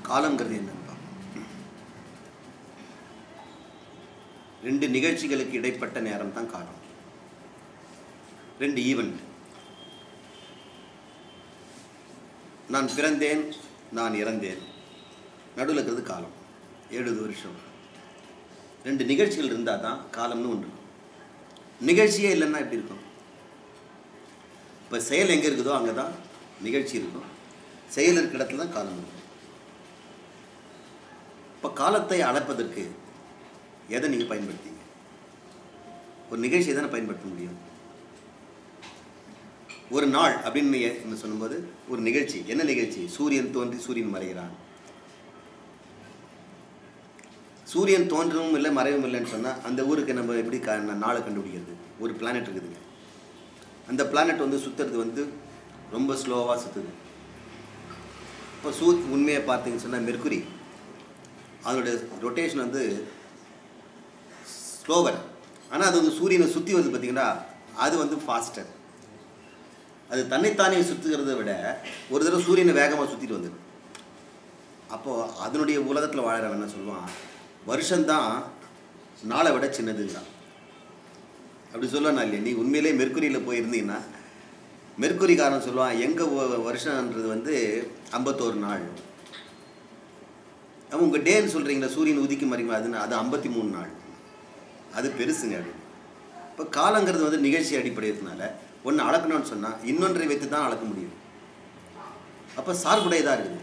காலம்ங்கிறது என்னன்னு பார்ப்போம் ரெண்டு நிகழ்ச்சிகளுக்கு இடைப்பட்ட நேரம் தான் காலம் ரெண்டு ஈவெண்ட் நான் பிறந்தேன் நான் இறந்தேன் நடுவில் இருக்கிறது காலம் எழுபது வருஷம் ரெண்டு நிகழ்ச்சிகள் இருந்தால் தான் காலம்னு ஒன்று இருக்கும் நிகழ்ச்சியே இல்லைன்னா எப்படி இருக்கும் இப்போ செயல் எங்கே இருக்குதோ அங்கே தான் நிகழ்ச்சி இருக்கும் செயல் இருக்கிற இடத்துல தான் காலம் இருக்கும் இப்போ காலத்தை அளப்பதற்கு எதை நீங்கள் பயன்படுத்தீங்க ஒரு நிகழ்ச்சியை தானே பயன்படுத்த முடியும் ஒரு நாள் அப்படின்னு நீங்க என்ன சொல்லும்போது ஒரு நிகழ்ச்சி என்ன நிகழ்ச்சி சூரியன் தோன்றி சூரியன் மறைகிறான் சூரியன் தோன்றவும் இல்லை மறையவும் இல்லைன்னு சொன்னால் அந்த ஊருக்கு நம்ம எப்படி க நாளை கண்டுபிடிக்கிறது ஒரு பிளானட் இருக்குதுங்க அந்த பிளானட் வந்து சுற்றுறது வந்து ரொம்ப ஸ்லோவாக சுற்றுது இப்போ சூ உண்மையை பார்த்தீங்கன்னு சொன்னால் மெர்க்குரி அதோட ரொட்டேஷன் வந்து ஸ்லோவர் ஆனால் அது வந்து சூரியனை சுற்றி வருது பார்த்தீங்கன்னா அது வந்து ஃபாஸ்டர் அது தன்னைத்தானே சுற்றுகிறத விட ஒரு தடவை சூரியனை வேகமாக சுற்றிட்டு வந்துடும் அப்போது அதனுடைய உலகத்தில் வாழறவன் என்ன சொல்லுவான் வருஷம்தான் நாளை விட சின்னதுங்கிறான் அப்படி சொல்லணும் இல்லையா நீ உண்மையிலே மெர்க்குரியில் போயிருந்தீங்கன்னா மெர்க்குரிக்காரன் சொல்லுவான் எங்கள் வருஷன்றது வந்து ஐம்பத்தோரு நாள் அவன் உங்கள் டேன்னு சொல்கிறீங்களா சூரியன் உதிக்கும் மறைமா அது அது ஐம்பத்தி மூணு நாள் அது பெருசுங்க அப்படின்னு இப்போ காலங்கிறது வந்து நிகழ்ச்சி அடிப்படையதுனால ஒன்று அளக்கணும்னு சொன்னால் இன்னொன்றை வைத்து தான் அளக்க முடியும் அப்போ சார்புடையதாக இருக்குது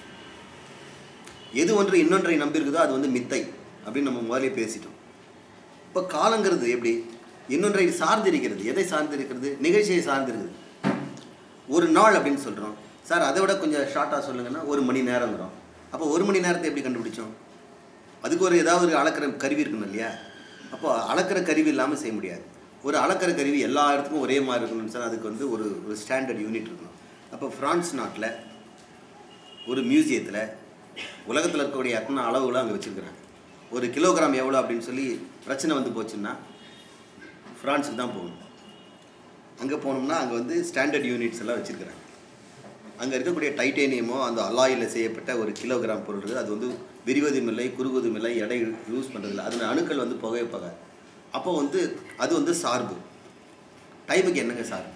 எது ஒன்று இன்னொன்றை நம்பியிருக்குதோ அது வந்து மித்தை அப்படின்னு நம்ம முதலே பேசிட்டோம் இப்போ காலங்கிறது எப்படி இன்னொன்றை சார்ந்திருக்கிறது எதை சார்ந்திருக்கிறது நிகழ்ச்சியை சார்ந்திருக்குது ஒரு நாள் அப்படின்னு சொல்கிறோம் சார் அதை விட கொஞ்சம் ஷார்ட்டாக சொல்லுங்கன்னா ஒரு மணி நேரங்கிறோம் அப்போ ஒரு மணி நேரத்தை எப்படி கண்டுபிடிச்சோம் அதுக்கு ஒரு ஏதாவது ஒரு அளக்கிற கருவி இருக்கணும் இல்லையா அப்போ அளக்கிற கருவி இல்லாமல் செய்ய முடியாது ஒரு அளக்கிற கருவி எல்லா இடத்துக்கும் ஒரே மாதிரி இருக்கணும்னு சொன்னால் அதுக்கு வந்து ஒரு ஒரு ஸ்டாண்டர்ட் யூனிட் இருக்கணும் அப்போ ஃப்ரான்ஸ் நாட்டில் ஒரு மியூசியத்தில் உலகத்தில் இருக்கக்கூடிய அத்தனை அளவுகளை அங்கே வச்சுருக்குறாங்க ஒரு கிலோகிராம் எவ்வளோ அப்படின்னு சொல்லி பிரச்சனை வந்து போச்சுன்னா ஃப்ரான்ஸுக்கு தான் போகணும் அங்கே போனோம்னா அங்கே வந்து ஸ்டாண்டர்ட் யூனிட்ஸ் எல்லாம் வச்சுருக்குறாங்க அங்கே இருக்கக்கூடிய டைட்டேனியமோ அந்த அலாயில் செய்யப்பட்ட ஒரு கிலோகிராம் பொருள் இருக்குது அது வந்து விரிவதும் இல்லை குறுகுவதும் இல்லை எடை யூஸ் பண்ணுறதில்ல அதன் அணுக்கள் வந்து புகைய போகாது அப்போ வந்து அது வந்து சார்பு டைமுக்கு என்னங்க சார்பு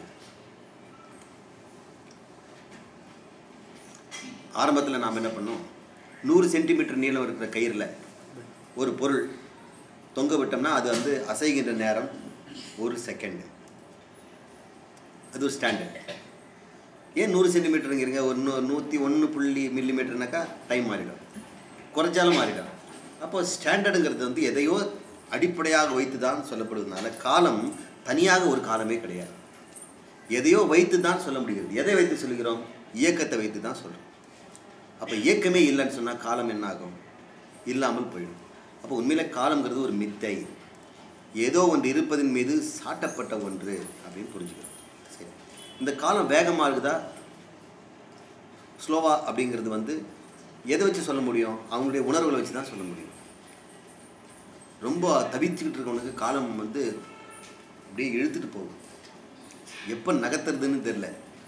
ஆரம்பத்தில் நாம் என்ன பண்ணோம் நூறு சென்டிமீட்டர் நீளம் இருக்கிற கயிறில் ஒரு பொருள் தொங்க விட்டோம்னா அது வந்து அசைகின்ற நேரம் ஒரு செகண்டு அது ஒரு ஸ்டாண்டர்ட் ஏன் நூறு சென்டிமீட்டருங்கிறீங்க ஒரு நூ நூற்றி ஒன்று புள்ளி மில்லிமீட்டர்னாக்கா டைம் மாறிடும் குறைச்சாலும் மாறிடும் அப்போ ஸ்டாண்டர்டுங்கிறது வந்து எதையோ அடிப்படையாக வைத்து தான் சொல்லப்படுவதனால காலம் தனியாக ஒரு காலமே கிடையாது எதையோ வைத்து தான் சொல்ல முடிகிறது எதை வைத்து சொல்கிறோம் இயக்கத்தை வைத்து தான் சொல்கிறோம் அப்போ இயக்கமே இல்லைன்னு சொன்னால் காலம் என்ன ஆகும் இல்லாமல் போயிடும் அப்போ உண்மையில காலம்ங்கிறது ஒரு மித்தை ஏதோ ஒன்று இருப்பதன் மீது சாட்டப்பட்ட ஒன்று அப்படின்னு புரிஞ்சுக்கிறோம் சரி இந்த காலம் வேகமாக இருக்குதா ஸ்லோவா அப்படிங்கிறது வந்து எதை வச்சு சொல்ல முடியும் அவங்களுடைய உணர்வுகளை வச்சு தான் சொல்ல முடியும் ரொம்ப தவிச்சுக்கிட்டு இருக்கவனுக்கு காலம் வந்து அப்படியே இழுத்துட்டு போகும் எப்போ நகர்த்துறதுன்னு தெரில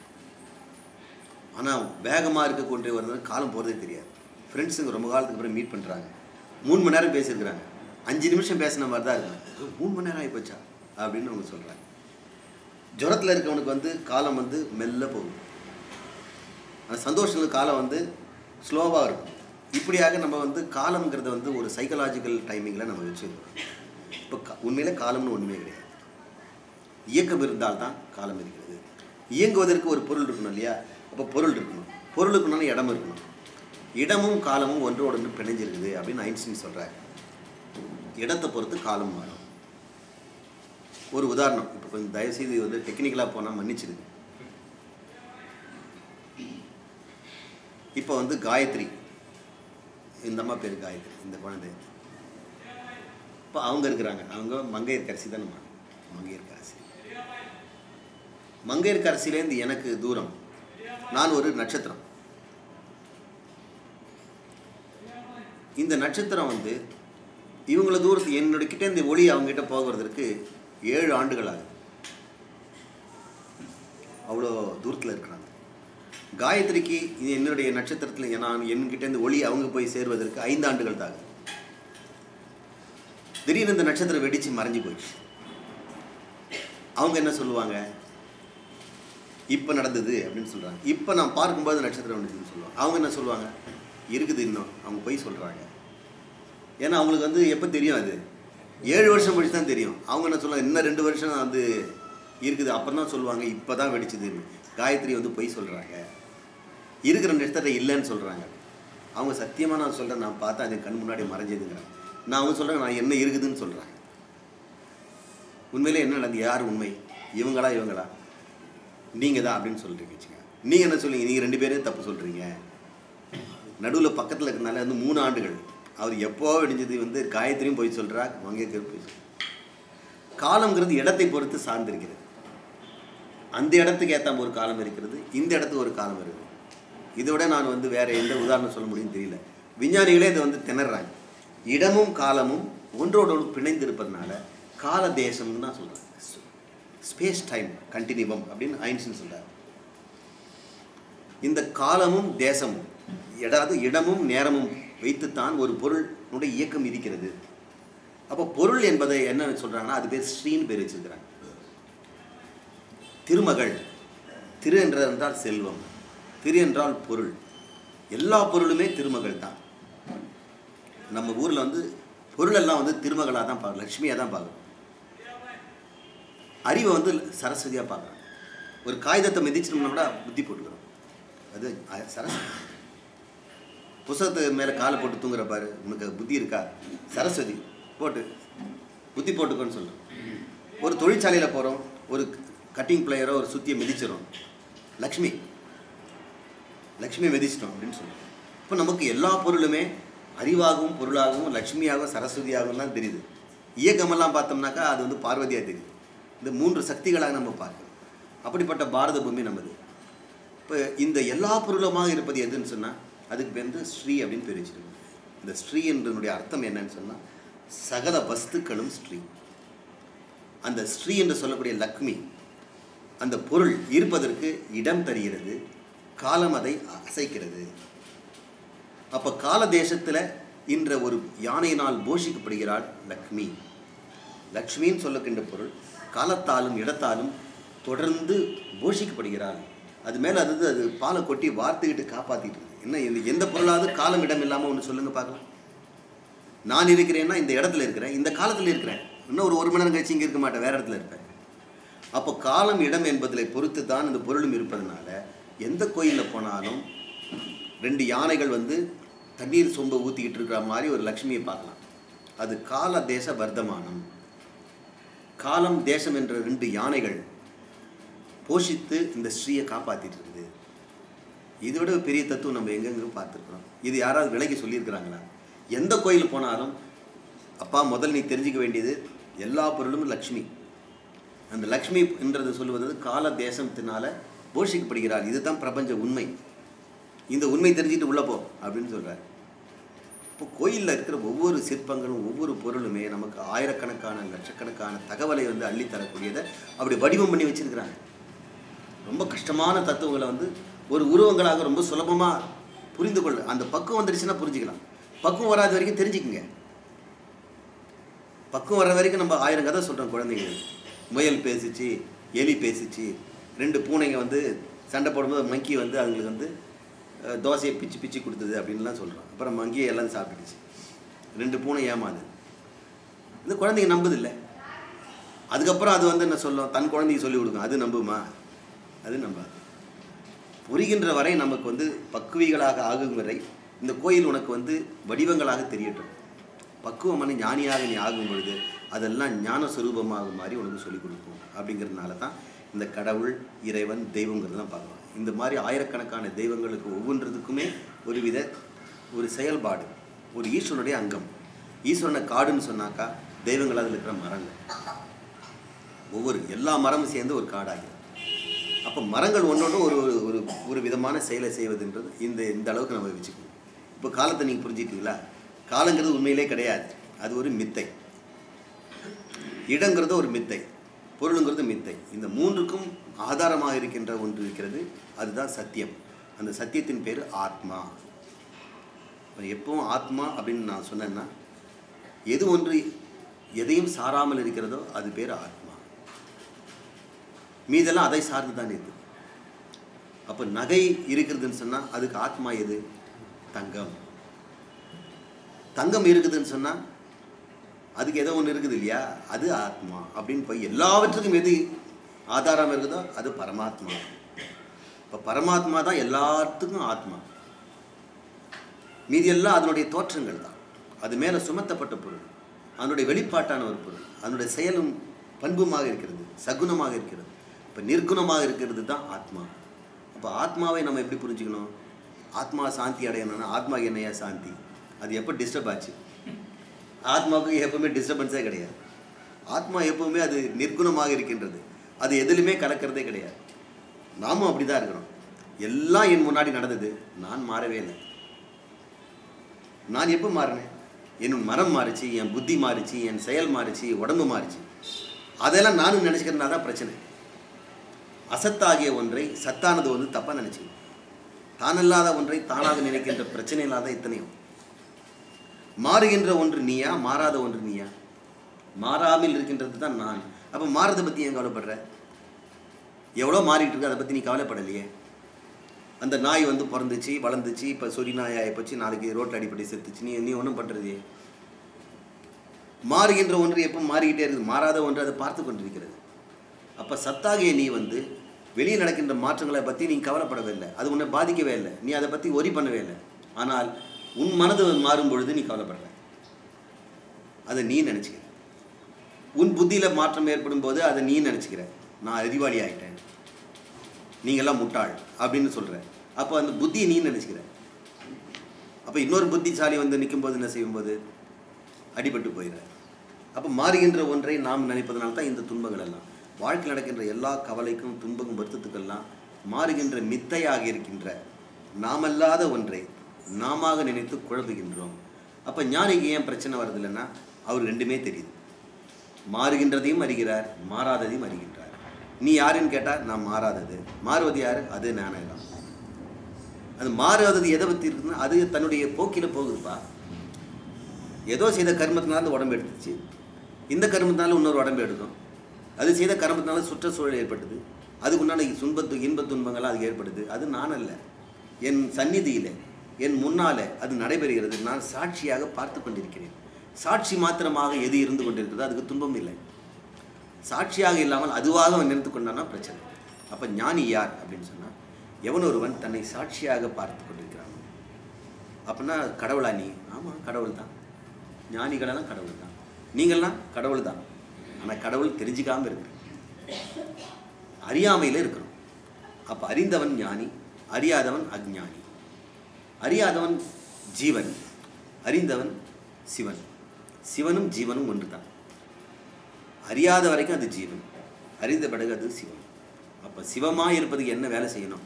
ஆனால் வேகமாக இருக்கக்கூடிய ஒரு காலம் போகிறதே தெரியாது ஃப்ரெண்ட்ஸுங்க ரொம்ப காலத்துக்கு அப்புறம் மீட் பண்ணுறாங்க மூணு மணி நேரம் பேசியிருக்கிறாங்க அஞ்சு நிமிஷம் பேசின மாதிரி தான் இருக்கும் மூணு மணி நேரம் ஆகிப்போச்சா அப்படின்னு அவங்க சொல்கிறாங்க ஜுரத்தில் இருக்கவனுக்கு வந்து காலம் வந்து மெல்ல போகும் அந்த சந்தோஷத்தில் காலம் வந்து ஸ்லோவாக இருக்கும் இப்படியாக நம்ம வந்து காலம்ங்கிறத வந்து ஒரு சைக்கலாஜிக்கல் டைமிங்கில் நம்ம வச்சுருக்கோம் இப்போ கா உண்மையில் காலம்னு ஒன்றுமே கிடையாது இயக்கம் இருந்தால் தான் காலம் இருக்கிறது இயங்குவதற்கு ஒரு பொருள் இருக்கணும் இல்லையா அப்போ பொருள் இருக்கணும் பொருள் இருக்கணும்னா இடம் இருக்கணும் இடமும் காலமும் ஒன்றோடு ஒன்று பிணைஞ்சிருக்குது அப்படின்னு ஐன்ஸ்டீன் சொல்கிறார் இடத்தை பொறுத்து காலம் மாறும் ஒரு உதாரணம் இப்போ கொஞ்சம் தயவுசெய்து வந்து டெக்னிக்கலாக போனால் மன்னிச்சிடுங்க இப்போ வந்து காயத்ரி இந்த அம்மா பேர் காயத்ரி இந்த குழந்தை இப்போ அவங்க இருக்கிறாங்க அவங்க மங்கையர்கரசி தான் நம்ம மங்கையர்கரசி மங்கையர்கரசிலேருந்து எனக்கு தூரம் நான் ஒரு நட்சத்திரம் இந்த நட்சத்திரம் வந்து இவங்கள தூரத்து என்னோட கிட்ட இந்த ஒளி அவங்ககிட்ட போகிறதுக்கு ஏழு ஆண்டுகள் ஆகுது அவ்வளோ தூரத்தில் இருக்கிறாங்க காயத்ரிக்கு இது என்னுடைய நட்சத்திரத்தில் நான் என்கிட்டேருந்து ஒளி அவங்க போய் சேர்வதற்கு ஐந்து ஆண்டுகள் தாங்க திடீர்னு இந்த நட்சத்திரம் வெடிச்சு மறைஞ்சு போயிடுச்சு அவங்க என்ன சொல்லுவாங்க இப்போ நடந்தது அப்படின்னு சொல்கிறாங்க இப்போ நான் பார்க்கும்போது நட்சத்திரம் வந்துச்சுன்னு சொல்லுவாங்க அவங்க என்ன சொல்லுவாங்க இருக்குது இன்னும் அவங்க போய் சொல்கிறாங்க ஏன்னா அவங்களுக்கு வந்து எப்போ தெரியும் அது ஏழு வருஷம் கழிச்சு தான் தெரியும் அவங்க என்ன சொல்லுவாங்க இன்னும் ரெண்டு வருஷம் வந்து இருக்குது அப்புறம் தான் சொல்லுவாங்க இப்போ தான் வெடிச்சதுன்னு காயத்ரி வந்து பொய் சொல்கிறாங்க இருக்கிற நட்சத்திரம் இல்லைன்னு சொல்கிறாங்க அவங்க சத்தியமாக நான் சொல்கிறேன் நான் பார்த்தா அது கண் முன்னாடி மறைஞ்சதுங்கிறேன் நான் அவங்க சொல்கிறேன் நான் என்ன இருக்குதுன்னு சொல்கிறாங்க உண்மையிலே என்ன நடந்தது யார் உண்மை இவங்களா இவங்களா நீங்கள் தான் அப்படின்னு சொல்கிறீங்க வச்சுங்க நீங்கள் என்ன சொல்றீங்க நீங்கள் ரெண்டு பேரும் தப்பு சொல்கிறீங்க நடுவில் பக்கத்தில் இருக்கிறனால வந்து மூணு ஆண்டுகள் அவர் எப்போ வெடிஞ்சது வந்து காயத்ரியும் போய் சொல்கிறா மங்கேக்கர் போய் சொல்றா. காலம்ங்கிறது இடத்தை பொறுத்து சார்ந்திருக்கிறது அந்த இடத்துக்கு ஏற்ற ஒரு காலம் இருக்கிறது இந்த இடத்துக்கு ஒரு காலம் இருக்குது இதை விட நான் வந்து வேற எந்த உதாரணம் சொல்ல முடியும்னு தெரியல விஞ்ஞானிகளே இதை வந்து திணறாங்க இடமும் காலமும் ஒன்றோடு ஒன்று பிணைந்து இருப்பதனால கால தேசம்னு தான் சொல்கிறாங்க ஸ்பேஸ் டைம் கண்டினியூவம் அப்படின்னு ஐன்ஸ்டின் சொல்றார் இந்த காலமும் தேசமும் எடாது இடமும் நேரமும் வைத்துத்தான் ஒரு பொருளுடைய இயக்கம் இருக்கிறது அப்போ பொருள் என்பதை என்ன சொல்றாங்கன்னா அது பேர் ஸ்ரீன்னு பேர் வச்சிருக்கிறாங்க திருமகள் திரு என்ற என்றால் செல்வம் திரு என்றால் பொருள் எல்லா பொருளுமே திருமகள் தான் நம்ம ஊரில் வந்து பொருளெல்லாம் வந்து திருமகளாக தான் பார்க்கணும் லக்ஷ்மியாக தான் பார்க்கணும் அறிவை வந்து சரஸ்வதியாக பார்க்குறாங்க ஒரு காகிதத்தை மிதிச்சிட்டோம்னா கூட புத்தி போட்டுக்கிறோம் அது அ- சரஸ்வதி புஸ்தகத்துக்கு மேலே காலை போட்டு தூங்குற பாரு உனக்கு புத்தி இருக்கா சரஸ்வதி போட்டு புத்தி போட்டுக்கோன்னு சொல்கிறோம் ஒரு தொழிற்சாலையில் போகிறோம் ஒரு கட்டிங் பிளேயரோ ஒரு சுத்தியை மிதிச்சிடும் லக்ஷ்மி லக்ஷ்மி மிதிச்சிட்டோம் அப்படின்னு சொல்லுவோம் இப்போ நமக்கு எல்லா பொருளுமே அறிவாகவும் பொருளாகவும் லக்ஷ்மியாகவும் சரஸ்வதியாகவும் தான் தெரியுது இயக்கமெல்லாம் பார்த்தோம்னாக்கா அது வந்து பார்வதியாக தெரியுது இந்த மூன்று சக்திகளாக நம்ம பார்க்கிறோம் அப்படிப்பட்ட பாரத பூமி நமது இப்போ இந்த எல்லா பொருளுமாக இருப்பது எதுன்னு சொன்னால் அதுக்கு பேர் வந்து ஸ்ரீ அப்படின்னு பேர் வச்சிருக்கோம் இந்த ஸ்ரீ என்றனுடைய அர்த்தம் என்னன்னு சொன்னால் சகல வஸ்துக்களும் ஸ்ரீ அந்த ஸ்ரீ என்று சொல்லக்கூடிய லக்ஷ்மி அந்த பொருள் இருப்பதற்கு இடம் தருகிறது காலம் அதை அசைக்கிறது அப்போ கால தேசத்தில் இன்ற ஒரு யானையினால் போஷிக்கப்படுகிறாள் லக்ஷ்மி லக்ஷ்மின்னு சொல்லக்கின்ற பொருள் காலத்தாலும் இடத்தாலும் தொடர்ந்து போஷிக்கப்படுகிறாள் அது மேலே அது அது பாலை கொட்டி வார்த்துக்கிட்டு காப்பாற்றிட்டு இருக்கு என்ன இந்த எந்த பொருளாவது காலம் இடம் இல்லாமல் ஒன்று சொல்லுங்க பார்க்கலாம் நான் இருக்கிறேன்னா இந்த இடத்துல இருக்கிறேன் இந்த காலத்தில் இருக்கிறேன் இன்னும் ஒரு ஒரு மணி நேரம் கழிச்சு இங்கே இருக்க மாட்டேன் வேற இடத்துல இருப்பேன் அப்போ காலம் இடம் என்பதில் பொறுத்து தான் இந்த பொருளும் இருப்பதனால எந்த கோயிலில் போனாலும் ரெண்டு யானைகள் வந்து தண்ணீர் சொம்ப ஊற்றிக்கிட்டு இருக்கிற மாதிரி ஒரு லக்ஷ்மியை பார்க்கலாம் அது கால தேச வர்த்தமானம் காலம் தேசம் என்ற ரெண்டு யானைகள் போஷித்து இந்த ஸ்ரீயை காப்பாற்றிட்டு இருக்குது இதை விட ஒரு பெரிய தத்துவம் நம்ம எங்கெங்க பார்த்துருக்குறோம் இது யாராவது விலைக்கு சொல்லியிருக்கிறாங்களா எந்த கோயில் போனாலும் அப்பா முதல் நீ தெரிஞ்சுக்க வேண்டியது எல்லா பொருளும் லக்ஷ்மி அந்த லக்ஷ்மி என்றது சொல்லுவது கால தேசத்தினால போஷிக்கப்படுகிறார் இதுதான் பிரபஞ்ச உண்மை இந்த உண்மை தெரிஞ்சுட்டு உள்ள போ அப்படின்னு சொல்றார் இப்போ கோயிலில் இருக்கிற ஒவ்வொரு சிற்பங்களும் ஒவ்வொரு பொருளுமே நமக்கு ஆயிரக்கணக்கான லட்சக்கணக்கான தகவலை வந்து அள்ளித் தரக்கூடியதை அப்படி வடிவம் பண்ணி வச்சிருக்கிறாங்க ரொம்ப கஷ்டமான தத்துவங்களை வந்து ஒரு உருவங்களாக ரொம்ப சுலபமாக புரிந்து கொள்ள அந்த பக்குவம் வந்துடுச்சுன்னா புரிஞ்சுக்கலாம் பக்குவம் வராத வரைக்கும் தெரிஞ்சுக்குங்க பக்குவம் வர்ற வரைக்கும் நம்ம ஆயிரம் கதை சொல்கிறோம் குழந்தைங்களுக்கு முயல் பேசிச்சு எலி பேசிச்சு ரெண்டு பூனைங்க வந்து சண்டை போடும்போது மங்கி வந்து அதுங்களுக்கு வந்து அஹ், தோசையை பிச்சு பிச்சு கொடுத்தது அப்படின்லாம் சொல்கிறோம் அப்புறம் மங்கி எல்லாம் சாப்பிட்டுடுச்சு ரெண்டு பூனை ஏமாது இந்த குழந்தைங்க நம்புதில்லை அதுக்கப்புறம் அது வந்து என்ன சொல்லும் தன் குழந்தைக்கு சொல்லி கொடுக்கும் அது நம்புமா அது நம்பாது புரிகின்ற வரை நமக்கு வந்து பக்குவிகளாக ஆகும் வரை இந்த கோயில் உனக்கு வந்து வடிவங்களாக தெரியட்டும் பக்குவமான ஞானியாக நீ ஆகும் பொழுது அதெல்லாம் ஞான சுரூபமாகும் மாதிரி உனக்கு சொல்லிக் கொடுக்கும் அப்படிங்கிறதுனால தான் இந்த கடவுள் இறைவன் தெய்வங்கிறதெல்லாம் பார்க்கலாம் இந்த மாதிரி ஆயிரக்கணக்கான தெய்வங்களுக்கு ஒவ்வொன்றதுக்குமே ஒரு வித ஒரு செயல்பாடு ஒரு ஈஸ்வரனுடைய அங்கம் ஈஸ்வரனை காடுன்னு சொன்னாக்கா தெய்வங்கள் அதில் இருக்கிற மரங்கள் ஒவ்வொரு எல்லா மரமும் சேர்ந்து ஒரு காடாகிறது அப்போ மரங்கள் ஒன்றொன்று ஒரு ஒரு ஒரு ஒரு விதமான செயலை செய்வதுன்றது இந்த இந்த அளவுக்கு நம்ம வச்சுக்கணும் இப்போ காலத்தை நீங்கள் புரிஞ்சுக்கிட்டீங்களா காலங்கிறது உண்மையிலே கிடையாது அது ஒரு மித்தை இடங்கிறது ஒரு மித்தை பொருளுங்கிறது மித்தை இந்த மூன்றுக்கும் ஆதாரமாக இருக்கின்ற ஒன்று இருக்கிறது அதுதான் சத்தியம் அந்த சத்தியத்தின் பேர் ஆத்மா இப்ப எப்பவும் ஆத்மா அப்படின்னு நான் சொன்னேன்னா எது ஒன்று எதையும் சாராமல் இருக்கிறதோ அது பேர் ஆத்மா மீதெல்லாம் அதை சார்ந்து தான் இருக்கு அப்போ நகை இருக்கிறதுன்னு சொன்னால் அதுக்கு ஆத்மா எது தங்கம் தங்கம் இருக்குதுன்னு சொன்னால் அதுக்கு ஏதோ ஒன்று இருக்குது இல்லையா அது ஆத்மா அப்படின்னு போய் எல்லாவற்றுக்கும் எது ஆதாரம் இருக்குதோ அது பரமாத்மா இப்போ பரமாத்மா தான் எல்லாத்துக்கும் ஆத்மா மீதி எல்லாம் அதனுடைய தோற்றங்கள் தான் அது மேலே சுமத்தப்பட்ட பொருள் அதனுடைய வெளிப்பாட்டான ஒரு பொருள் அதனுடைய செயலும் பண்புமாக இருக்கிறது சகுனமாக இருக்கிறது இப்போ நிர்குணமாக இருக்கிறது தான் ஆத்மா அப்போ ஆத்மாவை நம்ம எப்படி புரிஞ்சுக்கணும் ஆத்மா சாந்தி அடையணும்னா ஆத்மா என்னையா சாந்தி அது எப்போ டிஸ்டர்ப் ஆச்சு ஆத்மாவுக்கு எப்பவுமே டிஸ்டர்பன்ஸே கிடையாது ஆத்மா எப்பவுமே அது நிர்குணமாக இருக்கின்றது அது எதிலுமே கலக்கிறதே கிடையாது நாமும் அப்படி தான் இருக்கிறோம் எல்லாம் என் முன்னாடி நடந்தது நான் மாறவே இல்லை நான் எப்போ மாறினேன் என் மரம் மாறிச்சு என் புத்தி மாறிச்சு என் செயல் மாறிச்சு உடம்பு மாறிச்சு அதெல்லாம் நானும் நினச்சிக்கிறதுனால தான் பிரச்சனை அசத்தாகிய ஒன்றை சத்தானது வந்து தப்பாக நினச்சிக்கணும் தானல்லாத ஒன்றை தானாக நினைக்கின்ற பிரச்சனை இல்லாத இத்தனையும் மாறுகின்ற ஒன்று நீயா மாறாத ஒன்று நீயா மாறாமல் இருக்கின்றது தான் நான் அப்போ மாறதை பற்றி ஏன் கவலைப்படுற எவ்வளோ மாறிட்டு இருக்கு அதை பற்றி நீ கவலைப்படலையே அந்த நாய் வந்து பிறந்துச்சு வளர்ந்துச்சு இப்போ சொறி நாய் ஆகிப்போச்சு நாளைக்கு ரோட்டில் அடிப்படை செத்துச்சு நீ நீ ஒன்றும் பண்ணுறதே மாறுகின்ற ஒன்று எப்போ மாறிக்கிட்டே இருக்குது மாறாத ஒன்று அதை பார்த்து கொண்டிருக்கிறது அப்போ சத்தாகிய நீ வந்து வெளியே நடக்கின்ற மாற்றங்களை பற்றி நீ கவலைப்படவே இல்லை அது உன்னை பாதிக்கவே இல்லை நீ அதை பற்றி ஒரி பண்ணவே இல்லை ஆனால் உன் மனது மாறும் பொழுது நீ கவலைப்படுற அதை நீ நினச்சிக்கிற உன் புத்தியில் மாற்றம் ஏற்படும் போது அதை நீ நினச்சிக்கிற நான் அறிவாளி ஆகிட்டேன் நீங்கள்லாம் முட்டாள் அப்படின்னு சொல்கிற அப்போ அந்த புத்தியை நீ நினச்சிக்கிற அப்போ இன்னொரு புத்திசாலி வந்து நிற்கும்போது என்ன செய்யும்போது அடிபட்டு போயிடுற அப்போ மாறுகின்ற ஒன்றை நாம் நினைப்பதனால தான் இந்த துன்பங்கள் எல்லாம் வாழ்க்கையில் நடக்கின்ற எல்லா கவலைக்கும் துன்பக்கும் வருத்தத்துக்கெல்லாம் மாறுகின்ற மித்தையாக இருக்கின்ற நாமல்லாத ஒன்றை நாம நினைத்து குழப்புகின்றோம் அப்போ ஞானிக்கு ஏன் பிரச்சனை வருது இல்லைன்னா அவர் ரெண்டுமே தெரியுது மாறுகின்றதையும் அறிகிறார் மாறாததையும் அறிகின்றார் நீ யாருன்னு கேட்டால் நான் மாறாதது மாறுவது யார் அது நானே தான் அது மாறாதது எதை பற்றி இருக்குன்னா அது தன்னுடைய போக்கில் போகுதுப்பா ஏதோ செய்த கர்மத்தினால அந்த உடம்பு எடுத்துச்சு இந்த கர்மத்தினால இன்னொரு உடம்பு எடுக்கும் அது செய்த கர்மத்தினால சுற்றுச்சூழல் ஏற்பட்டது அதுக்கு உண்டான துன்பத்து இன்பத் துன்பங்கள்லாம் அதுக்கு ஏற்படுது அது நான் அல்ல என் சந்நிதியில் என் முன்னாலே அது நடைபெறுகிறது நான் சாட்சியாக பார்த்து கொண்டிருக்கிறேன் சாட்சி மாத்திரமாக எது இருந்து கொண்டிருக்கிறதோ அதுக்கு துன்பம் இல்லை சாட்சியாக இல்லாமல் அதுவாக அவன் நினைத்து கொண்டானா பிரச்சனை அப்போ ஞானி யார் அப்படின்னு சொன்னால் எவன் ஒருவன் தன்னை சாட்சியாக பார்த்து கொண்டிருக்கிறான் அப்படின்னா கடவுளா நீ ஆமாம் கடவுள் தான் ஞானிகளெல்லாம் கடவுள் தான் நீங்கள்லாம் கடவுள் தான் ஆனால் கடவுள் தெரிஞ்சிக்காமல் இருக்கு அறியாமையில் இருக்கிறோம் அப்போ அறிந்தவன் ஞானி அறியாதவன் அஜ்ஞானி அறியாதவன் ஜீவன் அறிந்தவன் சிவன் சிவனும் ஜீவனும் ஒன்று தான் அறியாத வரைக்கும் அது ஜீவன் அறிந்த பிறகு அது சிவம் அப்போ சிவமாக இருப்பதுக்கு என்ன வேலை செய்யணும்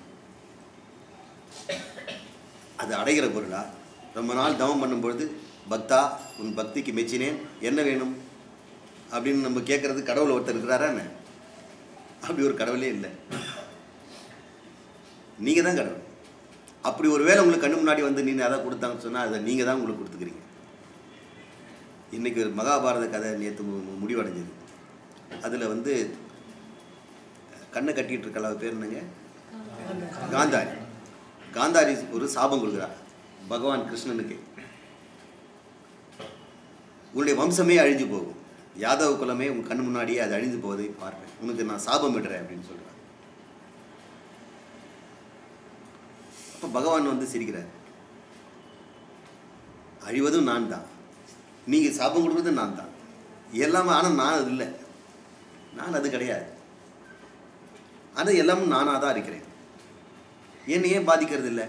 அது அடைகிற பொருளா ரொம்ப நாள் தவம் பண்ணும்பொழுது பக்தா உன் பக்திக்கு மெச்சினேன் என்ன வேணும் அப்படின்னு நம்ம கேட்கறது கடவுள் ஒருத்தர் இருக்கிறாரா என்ன அப்படி ஒரு கடவுளே இல்லை நீங்கள் தான் கடவுள் அப்படி ஒரு வேளை உங்களுக்கு கண்ணு முன்னாடி வந்து நீ அதை கொடுத்தாங்கன்னு சொன்னால் அதை நீங்கள் தான் உங்களுக்கு கொடுத்துக்கிறீங்க இன்றைக்கி ஒரு மகாபாரத கதை நேற்று முடிவடைஞ்சது அதில் வந்து கண்ணை கட்டிட்டு இருக்கல அவ பேர் என்னங்க காந்தாரி காந்தாரி ஒரு சாபம் கொடுக்குறார் பகவான் கிருஷ்ணனுக்கு உன்னுடைய வம்சமே அழிஞ்சு போகும் யாதவ குலமே உன் கண் முன்னாடியே அது அழிஞ்சு போவதை பார்ப்பேன் உனக்கு நான் சாபம் விடுறேன் அப்படின்னு சொல்கிறார் அப்போ பகவான் வந்து சிரிக்கிறார் அழிவதும் நான் தான் நீங்கள் சாபம் கொடுக்குறது நான் தான் எல்லாமே ஆனால் நான் அது இல்லை நான் அது கிடையாது அது எல்லாமும் நானாக தான் இருக்கிறேன் என்னை ஏன் பாதிக்கிறது இல்லை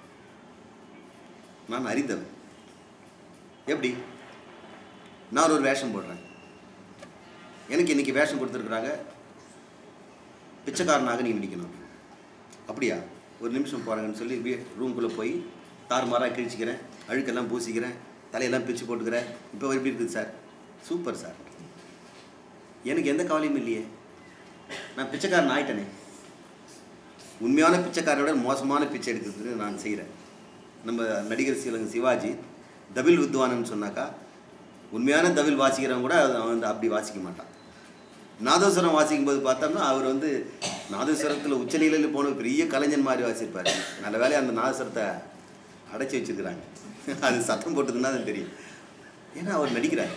நான் அறிந்தவன் எப்படி நான் ஒரு வேஷம் போடுறேன் எனக்கு இன்னைக்கு வேஷம் கொடுத்துருக்குறாங்க பிச்சைக்காரனாக நீ நடிக்கணும் அப்படியா ஒரு நிமிஷம் போகிறாங்கன்னு சொல்லி வீ ரூம்குள்ளே போய் தாறுமாறாக கிழிச்சிக்கிறேன் அழுக்கெல்லாம் பூசிக்கிறேன் தலையெல்லாம் பிச்சு போட்டுக்கிறேன் இப்போ எப்படி இருக்குது சார் சூப்பர் சார் எனக்கு எந்த கவலையும் இல்லையே நான் பிச்சைக்காரன் ஆயிட்டனே உண்மையான பிச்சைக்காரனோட மோசமான பிச்சை எடுக்கிறதுக்கு நான் செய்கிறேன் நம்ம நடிகர் சிலங்க சிவாஜி தவில் வித்வானன்னு சொன்னாக்கா உண்மையான தவில் வாசிக்கிறவன் கூட அவன் வந்து அப்படி வாசிக்க மாட்டான் நாதஸ்வரம் வாசிக்கும் போது பார்த்தோம்னா அவர் வந்து நாதஸ்வரத்தில் உச்சநிலையில் போன பெரிய கலைஞன் மாதிரி வாசிப்பார் நல்ல வேலையை அந்த நாதஸ்வரத்தை அடைச்சி வச்சிருக்கிறாங்க அது சத்தம் போட்டதுன்னா அது தெரியும் ஏன்னா அவர் நடிக்கிறார்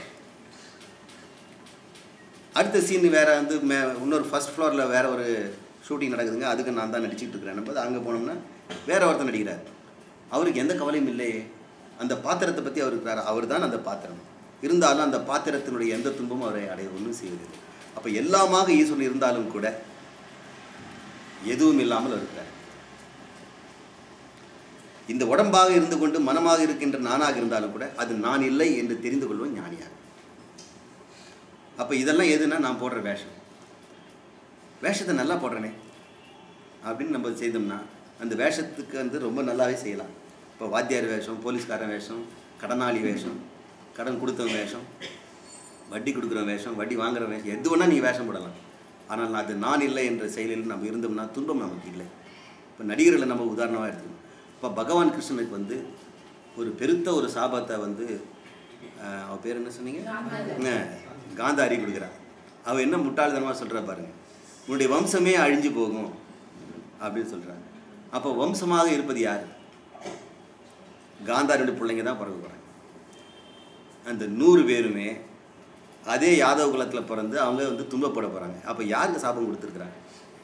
அடுத்த சீன் வேற வந்து மே இன்னொரு ஃபர்ஸ்ட் ஃப்ளோரில் வேற ஒரு ஷூட்டிங் நடக்குதுங்க அதுக்கு நான் தான் நடிச்சிட்டு இருக்கிறேன் போது அங்கே போனோம்னா வேற ஒருத்தர் நடிக்கிறார் அவருக்கு எந்த கவலையும் இல்லையே அந்த பாத்திரத்தை பற்றி அவர் இருக்கிறார் அவர் தான் அந்த பாத்திரம் இருந்தாலும் அந்த பாத்திரத்தினுடைய எந்த துன்பமும் அவரை அடைய ஒன்றும் செய்வதில்லை அப்போ எல்லாமாக ஈஸ்வரன் இருந்தாலும் கூட எதுவும் இல்லாமல் இருக்கிறார் இந்த உடம்பாக இருந்து கொண்டு மனமாக இருக்கின்ற நானாக இருந்தாலும் கூட அது நான் இல்லை என்று தெரிந்து கொள்வோம் ஞானியாக அப்போ இதெல்லாம் எதுனா நான் போடுற வேஷம் வேஷத்தை நல்லா போடுறேனே அப்படின்னு நம்ம செய்தோம்னா அந்த வேஷத்துக்கு வந்து ரொம்ப நல்லாவே செய்யலாம் இப்போ வாத்தியார் வேஷம் போலீஸ்காரன் வேஷம் கடனாளி வேஷம் கடன் கொடுத்தவன் வேஷம் வட்டி கொடுக்குற வேஷம் வட்டி வாங்குற வேஷம் எது வேணால் நீ வேஷம் போடலாம் ஆனால் அது நான் இல்லை என்ற செயலில் நம்ம இருந்தோம்னா துன்பம் நமக்கு இல்லை இப்போ நடிகர்களை நம்ம உதாரணமாக எடுத்துக்கணும் இப்போ பகவான் கிருஷ்ணனுக்கு வந்து ஒரு பெருத்த ஒரு சாபத்தை வந்து ஆஹ், அவ பேர் என்ன சொன்னீங்க ஆஹ், காந்தாரி கொடுக்குறான் அவள் என்ன முட்டாள்தனமாக சொல்கிறா பாருங்க உன்னுடைய வம்சமே அழிஞ்சு போகும் அப்படின்னு சொல்கிறாங்க அப்போ வம்சமாக இருப்பது யார் காந்தாரியோட பிள்ளைங்க தான் பிறக்க போகிறாங்க அந்த நூறு பேருமே அதே யாதவ குலத்தில் பிறந்து அவங்க வந்து துன்பப்பட போகிறாங்க அப்போ யாருக்கு சாபம் கொடுத்துருக்குறாங்க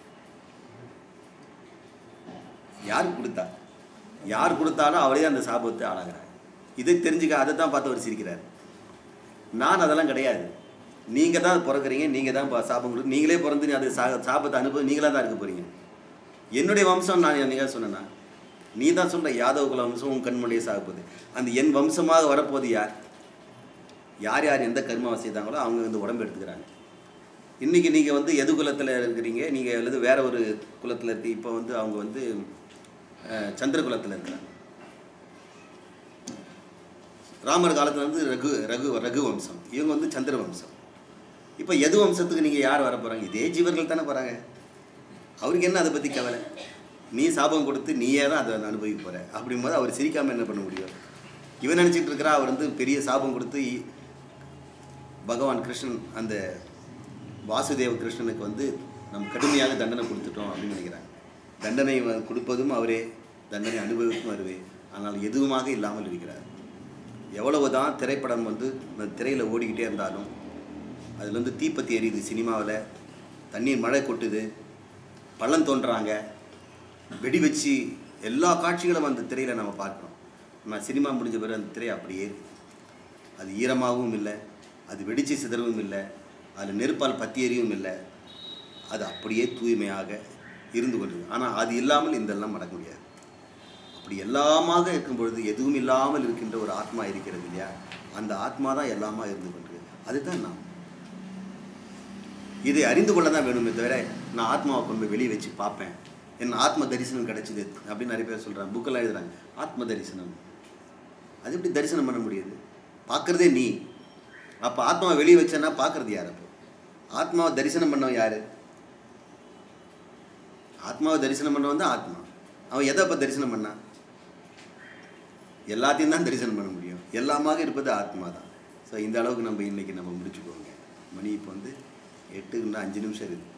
யார் கொடுத்தா யார் கொடுத்தாலும் அவரே அந்த சாபத்தை ஆளாகிறார் இதை தெரிஞ்சுக்க அதை தான் பார்த்து அவர் சிரிக்கிறார் நான் அதெல்லாம் கிடையாது நீங்கள் தான் பிறக்குறீங்க நீங்கள் தான் பா- சாபம் கொடு நீங்களே பிறந்து அது சா சாபத்தை அனுபவம் நீங்களாக தான் இருக்க போகிறீங்க என்னுடைய வம்சம் நான் என்னைக்கா சொன்னேன்னா நீ தான் சொல்கிற யாதவ குல வம்சம் உன் கண்மொழியே சாக போகுது அந்த என் வம்சமாக வரப்போகுது யார் யார் யார் எந்த கர்மாவை செய்தாங்களோ அவங்க வந்து உடம்பு எடுத்துக்கிறாங்க இன்றைக்கி நீங்கள் வந்து எது குலத்தில் இருக்கிறீங்க நீங்கள் அல்லது வேற ஒரு குலத்தில் இருக்கு இப்போ வந்து அவங்க வந்து அஹ், சந்திர குலத்தில் இருக்கிறாங்க ராமர் காலத்தில் வந்து ரகு ரகு ரகு வம்சம் இவங்க வந்து சந்திர வம்சம் இப்போ எது வம்சத்துக்கு நீங்கள் யார் வர போகிறாங்க இதே ஜீவர்கள் தானே போகிறாங்க அவருக்கு என்ன அதை பற்றி கவலை நீ சாபம் கொடுத்து நீயே தான் அதை அனுபவிக்க போகிற அப்படிங்கும்போது அவர் சிரிக்காமல் என்ன பண்ண முடியும் இவன் நினச்சிட்டு இருக்கிறா அவர் வந்து பெரிய சாபம் கொடுத்து இ- பகவான் கிருஷ்ணன் அந்த வாசுதேவ கிருஷ்ணனுக்கு வந்து நம்ம கடுமையாக தண்டனை கொடுத்துட்டோம் அப்படின்னு நினைக்கிறாங்க தண்டனை வ- கொடுப்பதும் அவரே தண்டனை அனுபவிக்கும் அவரே ஆனால் எதுவுமாக இல்லாமல் இருக்கிறார் எவ்வளவு தான் திரைப்படம் வந்து இந்த திரையில் ஓடிக்கிட்டே இருந்தாலும் அதில் வந்து தீப்பத்தி எரியுது சினிமாவில் தண்ணீர் மழை கொட்டுது பள்ளம் தோன்றுறாங்க வெடி வச்சு எல்லா காட்சிகளும் அந்த திரையில் நம்ம பார்க்குறோம் ஆனால் சினிமா முடிஞ்ச பிறகு அந்த திரை அப்படியே இருக்கு. அது ஈரமாகவும் இல்லை அது வெடிச்சு சிதறவும் இல்லை அதில் நெருப்பால் பத்தி எரியவும் இல்லை அது அப்படியே தூய்மையாக இருந்து கொண்டிருக்கு ஆனால் அது இல்லாமல் இதெல்லாம் நடக்க முடியாது அப்படி எல்லாமாக இருக்கும் பொழுது எதுவும் இல்லாமல் இருக்கின்ற ஒரு ஆத்மா இருக்கிறது இல்லையா அந்த ஆத்மா தான் எல்லாமா இருந்து கொண்டிருக்கு அதுதான் நான் இதை அறிந்து கொள்ள தான் வேணுமே தவிர நான் ஆத்மாவை கொண்டு போய் வெளியே வச்சு பார்ப்பேன் என் ஆத்ம தரிசனம் கிடைச்சிது அப்படின்னு நிறைய பேர் சொல்கிறாங்க புக்கெல்லாம் எழுதுறாங்க ஆத்ம தரிசனம் அது எப்படி தரிசனம் பண்ண முடியுது பார்க்குறதே நீ அப்போ ஆத்மாவை வெளியே வச்சேன்னா பார்க்குறது யார் அப்போ ஆத்மாவை தரிசனம் பண்ணவன் யார் ஆத்மாவை தரிசனம் பண்ணவன் தான் ஆத்மா அவன் எதை அப்போ தரிசனம் பண்ணான் எல்லாத்தையும் தான் தரிசனம் பண்ண முடியும் எல்லாமாக இருப்பது ஆத்மா தான் ஸோ இந்த அளவுக்கு நம்ம இன்னைக்கு நம்ம முடிச்சுக்கோங்க மணி இப்போ வந்து எட்டு இன்னும் அஞ்சு நிமிஷம் இருக்குது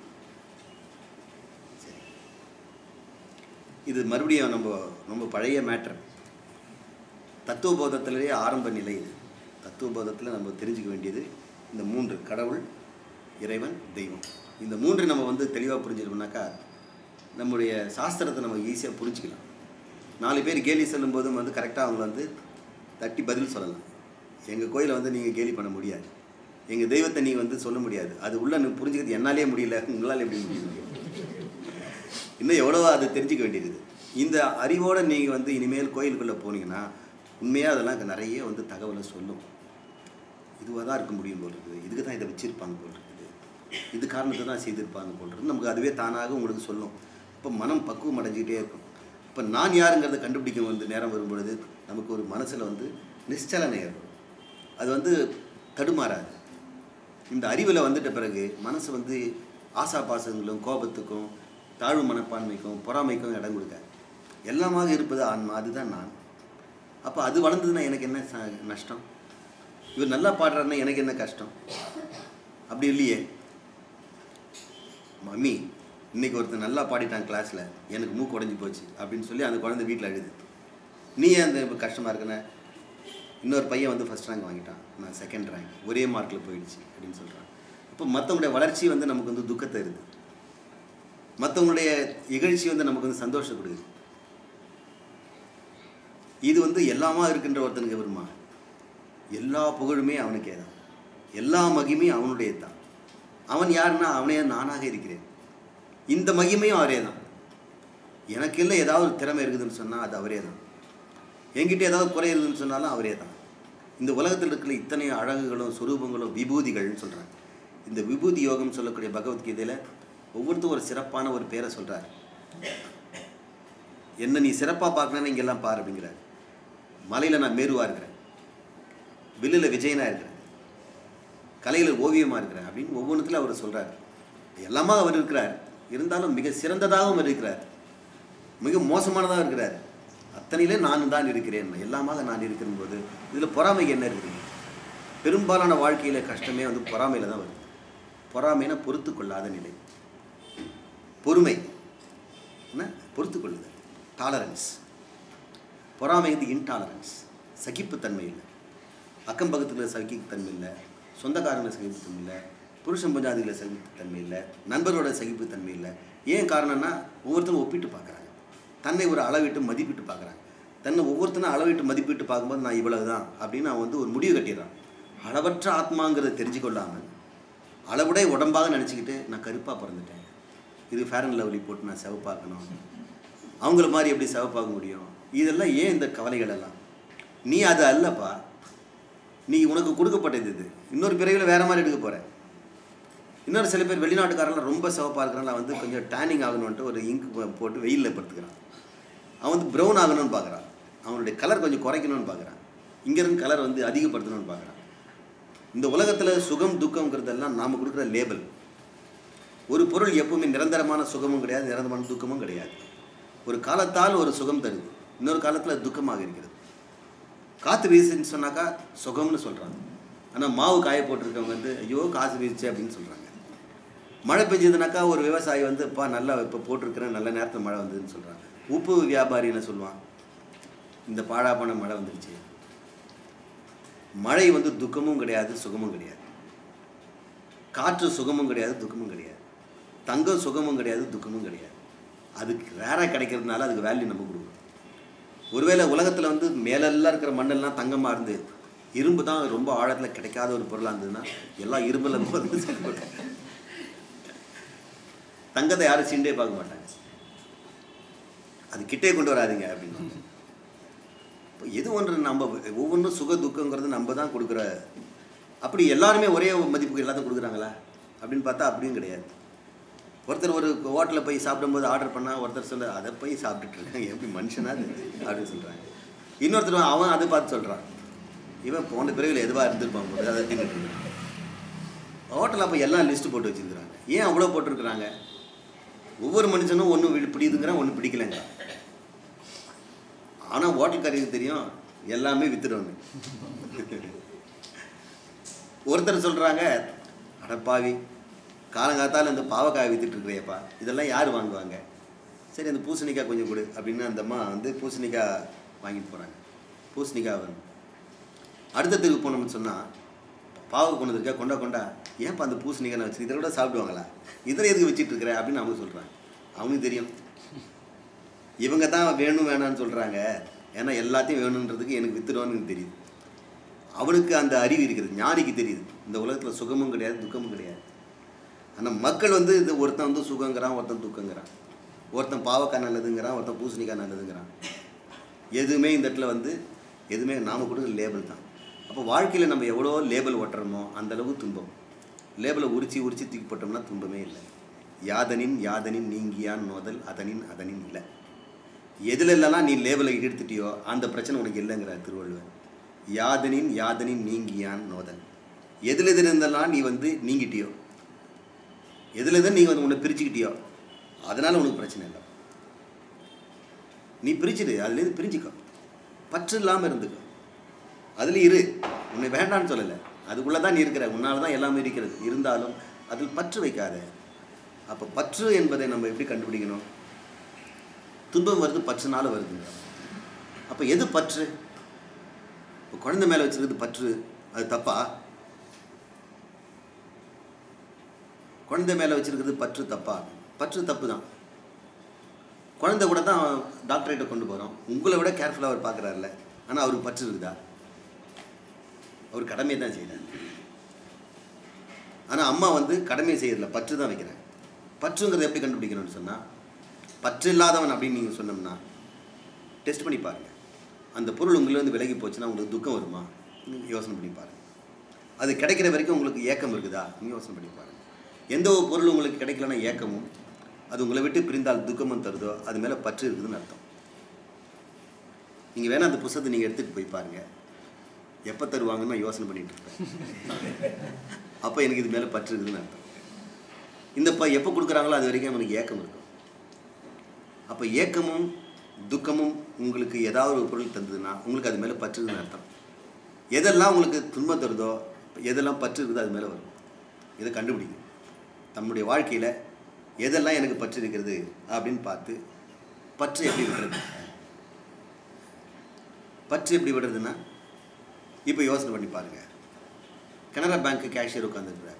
சரி இது மறுபடியும் நம்ம ரொம்ப பழைய மேட்ரு தத்துவபோதத்திலேயே ஆரம்ப நிலை இது தத்துவபோதத்தில் நம்ம தெரிஞ்சுக்க வேண்டியது இந்த மூன்று கடவுள் இறைவன் தெய்வம் இந்த மூன்று நம்ம வந்து தெளிவாக புரிஞ்சுக்கணும்னாக்கா நம்முடைய சாஸ்திரத்தை நம்ம ஈஸியாக புரிஞ்சுக்கலாம் நாலு பேர் கேலி சொல்லும்போதும் வந்து கரெக்டாக அவங்க வந்து தட்டி பதில் சொல்லலாம் எங்கள் கோயிலை வந்து நீங்கள் கேலி பண்ண முடியாது எங்கள் தெய்வத்தை நீங்கள் வந்து சொல்ல முடியாது அது உள்ள நீ புரிஞ்சுக்கிறது என்னாலே முடியல உங்களால் எப்படி முடியும் இன்னும் எவ்வளவோ அதை தெரிஞ்சுக்க வேண்டியது இந்த அறிவோடு நீங்கள் வந்து இனிமேல் கோயிலுக்குள்ளே போனீங்கன்னா உண்மையாக அதெல்லாம் நிறைய வந்து தகவலை சொல்லும் இதுவாக தான் இருக்க முடியும் போல் இருக்குது இதுக்கு தான் இதை வச்சுருப்பாங்க போல் இருக்குது இது காரணத்தை தான் செய்திருப்பாங்க போல் இருக்குது நமக்கு அதுவே தானாக உங்களுக்கு சொல்லும் இப்போ மனம் பக்குவம் அடைஞ்சிக்கிட்டே இருக்கும் இப்போ நான் யாருங்கிறத கண்டுபிடிக்க வந்து நேரம் வரும்பொழுது நமக்கு ஒரு மனசில் வந்து நிశ్చலனை ஏற்படும் அது வந்து தடுமாறாது இந்த அறிவில் வந்துட்ட பிறகு மனசு வந்து ஆசா பாசங்களும் கோபத்துக்கும் தாழ்வு மனப்பான்மைக்கும் பொறாமைக்கும் இடம் கொடுக்க எல்லாமாக இருப்பது ஆன்மா அதுதான் நான் அப்போ அது வளர்ந்ததுன்னா எனக்கு என்ன ச- நஷ்டம் இவர் நல்லா பாடுறாருன்னா எனக்கு என்ன கஷ்டம் அப்படி இல்லையே மம்மி இன்னைக்கு ஒருத்தன் நல்லா பாடிட்டான் கிளாஸில் எனக்கு மூக்கு உடஞ்சி போச்சு அப்படின்னு சொல்லி அந்த குழந்தை வீட்டில் அழுது நீ ஏன் அந்த இப்ப கஷ்டமா இருக்குன்னு இன்னொரு பையன் வந்து ஃபர்ஸ்ட் ரேங்க் வாங்கிட்டான் நான் செகண்ட் ரேங்க் ஒரே மார்க்கில் போயிடுச்சு அப்படின்னு சொல்கிறான் இப்போ மற்றவங்களுடைய வளர்ச்சி வந்து நமக்கு வந்து துக்கத்தை தருது மற்றவங்களுடைய இகழ்ச்சி வந்து நமக்கு வந்து சந்தோஷம் கொடுக்குது இது வந்து எல்லாமா இருக்கின்ற ஒருத்தனுக்கு வருமா எல்லா புகழுமே அவனுக்கே தான் எல்லா மகிமையும் அவனுடைய தான் அவன் யாருன்னா அவனே நானாக இருக்கிறேன் இந்த மகிமையும் அவரே தான் எனக்கு இல்லை ஏதாவது ஒரு திறமை இருக்குதுன்னு சொன்னால் அது அவரே தான் என்கிட்ட ஏதாவது குறை இருக்குதுன்னு சொன்னாலும் அவரே தான் இந்த உலகத்தில் இருக்கிற இத்தனை அழகுகளும் சுரூபங்களும் விபூதிகள்னு சொல்கிறாங்க இந்த விபூதி யோகம் சொல்லக்கூடிய பகவத்கீதையில் ஒவ்வொருத்தரும் ஒரு சிறப்பான ஒரு பேரை சொல்கிறார் என்ன நீ சிறப்பாக பார்க்கணுன்னு இங்கெல்லாம் பார் அப்படிங்கிறார் மலையில் நான் மேருவாக இருக்கிறேன் வில்லில் விஜயனாக இருக்கிறேன் கலையில் ஓவியமாக இருக்கிறேன் அப்படின்னு ஒவ்வொன்றுத்துல அவர் சொல்கிறார் எல்லாமா அவர் இருக்கிறார் இருந்தாலும் மிக சிறந்ததாகவும் இருக்கிறார் மிக மோசமானதாக இருக்கிறார் அத்தனையிலே நான் தான் இருக்கிறேன் எல்லாமாக நான் இருக்கிற போது இதில் பொறாமைக்கு என்ன இருக்குது பெரும்பாலான வாழ்க்கையில் கஷ்டமே வந்து பொறாமையில் தான் வருது பொறாமைனா பொறுத்து கொள்ளாத நிலை பொறுமை என்ன பொறுத்து கொள்ளுதல் டாலரன்ஸ் பொறாமை வந்து இன்டாலரன்ஸ் சகிப்புத்தன்மை இல்லை அக்கம் பக்கத்தில் சகிப்புத்தன்மை இல்லை சொந்தக்காரங்களை சகிப்புத்தன்மை இல்லை புருஷன் பஞ்சாதிகளை சகிப்புத்தன்மை இல்லை நண்பரோட சகிப்புத்தன்மை இல்லை ஏன் காரணம்னா ஒவ்வொருத்தரும் ஒப்பிட்டு பார்க்குறாங்க தன்னை ஒரு அளவிட்டு மதிப்பிட்டு பார்க்குறாங்க தன்னை ஒவ்வொருத்தனும் அளவிட்டு மதிப்பிட்டு பார்க்கும்போது நான் இவ்வளவு தான் அப்படின்னு அவன் வந்து ஒரு முடிவு கட்டிடுறான் அளவற்ற ஆத்மாங்கிறத தெரிஞ்சு கொள்ளாமல் அளவுடைய உடம்பாக நினச்சிக்கிட்டு நான் கருப்பாக பிறந்துட்டேன் இது ஃபேர் அண்ட் லவ்லி போட்டு நான் சிவப்பாக்கணும் அவங்கள மாதிரி எப்படி சிவப்பாக்க முடியும் இதெல்லாம் ஏன் இந்த கவலைகள் எல்லாம் நீ அது அல்லப்பா நீ உனக்கு கொடுக்கப்பட்டது இது இன்னொரு பிறவியில் வேற மாதிரி எடுக்க போற இன்னொரு சில பேர் வெளிநாட்டுக்காரெல்லாம் ரொம்ப சிவப்பாக இருக்கிறனால வந்து கொஞ்சம் டேனிங் ஆகணும்ன்ட்டு ஒரு இங்க் போட்டு வெயிலில் படுத்துக்கிறான் அவன் வந்து ப்ரௌன் ஆகணும்னு பார்க்குறான் அவனுடைய கலர் கொஞ்சம் குறைக்கணும்னு பார்க்குறான் இங்கேருந்து கலர் வந்து அதிகப்படுத்தணும்னு பார்க்குறான் இந்த உலகத்தில் சுகம் துக்கம்ங்கிறதெல்லாம் நாம் கொடுக்குற லேபிள் ஒரு பொருள் எப்பவுமே நிரந்தரமான சுகமும் கிடையாது நிரந்தரமான துக்கமும் கிடையாது ஒரு காலத்தால் ஒரு சுகம் தருது இன்னொரு காலத்தில் துக்கமாக இருக்கிறது காற்று வீசுன்னு சொன்னாக்கா சுகம்னு சொல்கிறாங்க ஆனால் மாவு காய போட்டிருக்கவங்க வந்து ஐயோ காசு வீசுச்சு அப்படின்னு சொல்கிறாங்க மழை பெஞ்சதுனாக்கா ஒரு விவசாயி வந்து அப்பா நல்லா இப்போ போட்டிருக்கிறேன் நல்ல நேரத்தில் மழை வந்ததுன்னு சொல்கிறாங்க உப்பு வியாபாரி என்ன சொல்லுவான் இந்த பாழாப்பான மழை வந்துருச்சு மழை வந்து துக்கமும் கிடையாது சுகமும் கிடையாது காற்று சுகமும் கிடையாது துக்கமும் கிடையாது தங்கம் சுகமும் கிடையாது துக்கமும் கிடையாது அதுக்கு ரேராக கிடைக்கிறதுனால அதுக்கு வேல்யூ நம்ம கொடுக்குறோம் ஒருவேளை உலகத்தில் வந்து மேலெல்லாம் இருக்கிற மண்ணெல்லாம் தங்கமாக இருந்து இரும்பு தான் ரொம்ப ஆழத்தில் கிடைக்காத ஒரு பொருளாக இருந்ததுன்னா எல்லாம் இரும்பில் போது தங்கத்தை யாரும் சீண்டே பார்க்க மாட்டாங்க அது கிட்டே கொண்டு வராதீங்க அப்படின்னு இப்போ எது ஒன்று நம்ம ஒவ்வொன்றும் சுக துக்கங்கிறது நம்ம தான் கொடுக்குற அப்படி எல்லாருமே ஒரே மதிப்புக்கு எல்லாத்தையும் கொடுக்குறாங்களா அப்படின்னு பார்த்தா அப்படியும் கிடையாது ஒருத்தர் ஒரு ஹோட்டலில் போய் சாப்பிடும்போது ஆர்டர் பண்ணால் ஒருத்தர் சொல்ல அதை போய் சாப்பிட்டுட்டு இருக்காங்க எப்படி மனுஷனா இது அப்படின்னு சொல்கிறாங்க இன்னொருத்தர் அவன் அதை பார்த்து சொல்கிறான் இவன் போன பிறகுல எதுவாக இருந்திருப்பான் போது அதை தின்னுட்டு இருக்கான் ஹோட்டலில் அப்போ எல்லாம் லிஸ்ட்டு போட்டு வச்சுருக்குறாங்க ஏன் அவ்வளோ போட்டிருக்கிறாங்க ஒவ்வொரு மனுஷனும் ஒன்று பிடிக்குதுங்கிறான் ஒன்று பிடிக்கலங்க ஆனால் ஹோட்டல்காரருக்கு தெரியும் எல்லாமே வித்துடுவாங்க ஒருத்தர் சொல்கிறாங்க அடப்பாவி காலங்காத்தால் இந்த பாவக்காய் வித்துட்டு இருக்கிறேப்பா இதெல்லாம் யார் வாங்குவாங்க சரி அந்த பூசணிக்காய் கொஞ்சம் கொடு அப்படின்னு அந்த அம்மா வந்து பூசணிக்காய் வாங்கிட்டு போகிறாங்க பூசணிக்காய் வேணும் அடுத்த தெருவுக்கு போனோம்னு சொன்னால் பாவ கொண்டு இருக்கா கொண்டா கொண்டா ஏன்ப்பா அந்த பூசணிக்காய் நான் வச்சு இதில் கூட சாப்பிடுவாங்களா இதில் எதுக்கு வச்சிட்டு இருக்கிற அப்படின்னு அவங்க சொல்கிறாங்க அவனுக்கு தெரியும் இவங்க தான் வேணும் வேணான்னு சொல்கிறாங்க ஏன்னா எல்லாத்தையும் வேணுன்றதுக்கு எனக்கு வித்துடுவான்னு தெரியுது அவனுக்கு அந்த அறிவு இருக்குது ஞானிக்கு தெரியுது இந்த உலகத்தில் சுகமும் கிடையாது துக்கமும் கிடையாது ஆனால் மக்கள் வந்து இது ஒருத்தன் வந்து சுகங்கிறான் ஒருத்தன் துக்கங்கிறான் ஒருத்தன் பாவக்காய் நல்லதுங்கிறான் ஒருத்தன் பூசணிக்காய் நல்லதுங்கிறான் எதுவுமே இந்த இடத்துல வந்து எதுவுமே நாம கொடுக்குற லேபிள் தான் அப்போ வாழ்க்கையில் நம்ம எவ்வளோ லேபிள் ஒட்டுறோமோ அந்த அளவு துன்பம் லேபிளை உரிச்சு உரிச்சு தூக்கி போட்டோம்னா துன்பமே இல்லை யாதனின் யாதனின் நீங்கியான் நோதல் அதனின் அதனின் இல்லை எதுல இல்லைனா நீ லேபிளை எடுத்துட்டியோ அந்த பிரச்சனை உனக்கு இல்லைங்கிறார் திருவள்ளுவர் யாதனின் யாதனின் நீங்கியான் நோதல் எதில் எதில் இருந்தெல்லாம் நீ வந்து நீங்கிட்டியோ எதில் எதில் நீ வந்து உன்னை பிரிச்சுக்கிட்டியோ அதனால் உனக்கு பிரச்சனை இல்லை நீ பிரிச்சுடு அதுலேருந்து பிரிஞ்சுக்கோ பற்று இல்லாமல் இருந்துக்கோ அதில் இரு உன்னை வேண்டான்னு சொல்லலை அதுக்குள்ளே தான் நீ இருக்கிற உன்னால் தான் எல்லாமே இருக்கிறது இருந்தாலும் அதில் பற்று வைக்காத அப்போ பற்று என்பதை நம்ம எப்படி கண்டுபிடிக்கணும் துன்பம் வருது பற்றுனால வருதுங்க அப்போ எது பற்று இப்போ குழந்தை மேலே வச்சிருக்கிறது பற்று அது தப்பா குழந்தை மேலே வச்சிருக்கிறது பற்று தப்பா பற்று தப்பு தான் குழந்தை கூட தான் டாக்டர்கிட்ட கொண்டு போகிறோம் உங்களை விட கேர்ஃபுல்லாக அவர் பார்க்குறாருல ஆனால் அவருக்கு பற்று இருக்குதா அவர் கடமையை தான் செய்கிறார் ஆனால் அம்மா வந்து கடமையை செய்யறதில்ல பற்று தான் வைக்கிறாங்க பற்றுங்கிறத எப்படி கண்டுபிடிக்கணும்னு சொன்னால் பற்று இல்லாதவன் அப்படின்னு நீங்கள் சொன்னோம்னா டெஸ்ட் பண்ணி பாருங்கள் அந்த பொருள் உங்களிருந்து விலகி போச்சுன்னா உங்களுக்கு துக்கம் வருமா நீங்க யோசனை பண்ணி பாருங்கள் அது கிடைக்கிற வரைக்கும் உங்களுக்கு ஏக்கம் இருக்குதா நீங்கள் யோசனை பண்ணி பாருங்கள் எந்த ஒரு பொருள் உங்களுக்கு கிடைக்கலன்னா ஏக்கமும் அது உங்களை விட்டு பிரிந்தால் துக்கமும் தருதோ அது மேலே பற்று இருக்குதுன்னு அர்த்தம் நீங்கள் வேணால் அந்த புத்தகத்தை நீங்கள் எடுத்துகிட்டு போய் பாருங்கள் எப்போ தருவாங்கன்னு நான் யோசனை பண்ணிட்டு இருப்பேன் அப்போ எனக்கு இது மேலே பற்று இருக்குதுன்னு அர்த்தம் இந்த ப எப்போ கொடுக்குறாங்களோ அது வரைக்கும் அவனுக்கு ஏக்கம் இருக்கும் அப்போ ஏக்கமும் துக்கமும் உங்களுக்கு ஏதாவது ஒரு பொருள் தந்ததுன்னா உங்களுக்கு அது மேலே பற்று இருக்குதுன்னு அர்த்தம் எதெல்லாம் உங்களுக்கு துன்பம் தருதோ எதெல்லாம் பற்று இருக்குதோ அது மேலே வரும் இதை கண்டுபிடிங்க தம்முடைய வாழ்க்கையில் எதெல்லாம் எனக்கு பற்று இருக்கிறது அப்படின்னு பார்த்து பற்று எப்படி விடுறது பற்று எப்படி விடுறதுன்னா இப்போ யோசனை பண்ணி பாருங்கள் கனரா பேங்க் கேஷியர் உட்காந்துருக்கிறார்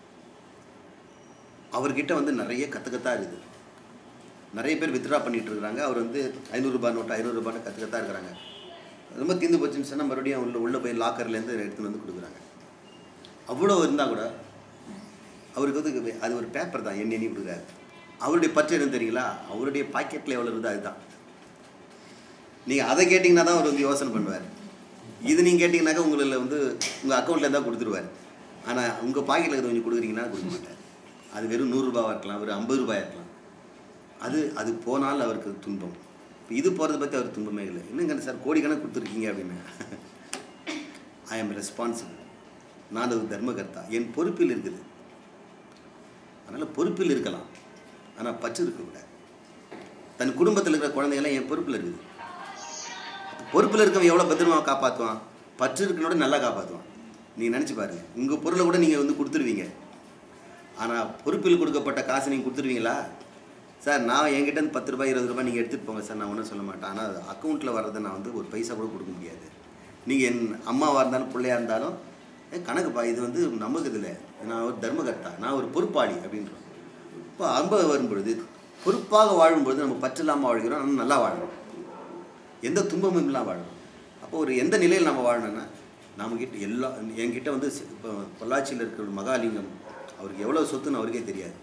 அவர்கிட்ட வந்து நிறைய கத்து கத்தா இருக்குது நிறைய பேர் வித்ட்ரா பண்ணிட்டு இருக்கிறாங்க அவர் வந்து ஐநூறுரூபா நோட்டு ஐநூறுரூபான்னு கத்து கத்தா இருக்கிறாங்க ரொம்ப தீர்ந்து போச்சுன்னு சொன்னால் மறுபடியும் உள்ள உள்ளே போய் லாக்கர்லேருந்து எடுத்துன்னு வந்து கொடுக்குறாங்க அவ்வளோ இருந்தால் கூட அவருக்கு வந்து அது ஒரு பேப்பர் தான் எண்ணி எண்ணி கொடுக்குறாரு அவருடைய பற்று என்ன தெரியுங்களா அவருடைய பாக்கெட்டில் எவ்வளோ இருக்குதோ அதுதான் நீங்கள் அதை கேட்டிங்கன்னா தான் அவர் வந்து யோசனை பண்ணுவார் இது நீங்கள் கேட்டிங்கனாக்கா உங்களில் வந்து உங்கள் அக்கௌண்ட்டில் இருந்தால் கொடுத்துருவார் ஆனால் உங்கள் பாக்கெட்டில் இருக்கிறது கொஞ்சம் கொடுக்குறீங்கன்னா கொடுக்க மாட்டார் அது வெறும் நூறுரூபாவாக இருக்கலாம் வெறும் ஐம்பது ரூபாயாக இருக்கலாம் அது அது போனால் அவருக்கு துன்பம் இப்போ இது போகிறத பற்றி அவர் துன்பமே இல்லை என்னங்க சார் கோடிக்கணக்கு கொடுத்துருக்கீங்க அப்படின்னு ஐ ஆம் ரெஸ்பான்சிபிள் நான் ஒரு தர்மகர்த்தா என் பொறுப்பில் இருக்குது அதனால் பொறுப்பில் இருக்கலாம் ஆனால் பற்று இருக்கக்கூடாது தன் குடும்பத்தில் இருக்கிற குழந்தைங்களாம் என் பொறுப்பில் இருக்குது அப்ப பொறுப்பில் இருக்கவன் எவ்வளோ பத்திரமா காப்பாற்றுவான் பற்று இருக்கனோட நல்லா காப்பாற்றுவான் நீங்கள் நினச்சி பாருங்க உங்கள் பொருளை கூட நீங்கள் வந்து கொடுத்துருவீங்க ஆனால் பொறுப்பில் கொடுக்கப்பட்ட காசு நீங்கள் கொடுத்துருவீங்களா சார் நான் என்கிட்ட இருந்து பத்து ரூபாய் இருபது ரூபாய் நீங்கள் எடுத்துகிட்டு போங்க சார் நான் ஒன்றும் சொல்ல மாட்டேன் ஆனால் அக்கௌண்ட்டில் வர்றதை நான் வந்து ஒரு பைசா கூட கொடுக்க முடியாது நீங்கள் என் அம்மாவாக இருந்தாலும் பிள்ளையாக இருந்தாலும் "ஏ, கணக்குப்பா இது வந்து நமக்கு இதில் நான் ஒரு தர்மகர்த்தா நான் ஒரு பொறுப்பாளி அப்படின்றோம் இப்போ அன்பு வரும்பொழுது பொறுப்பாக வாழும்பொழுது நம்ம பற்று இல்லாமல் வாழ்கிறோம் ஆனால் நல்லா வாழணும் எந்த துன்பமும் இல்லாமல் வாழணும் அப்போ ஒரு எந்த நிலையில் நம்ம வாழணும்னா நம்மக்கிட்ட எல்லா என்கிட்ட வந்து சி- இப்போ பொள்ளாச்சியில் இருக்கிற ஒரு மகாலிங்கம் அவருக்கு எவ்வளோ சொத்துன்னு அவருக்கே தெரியாது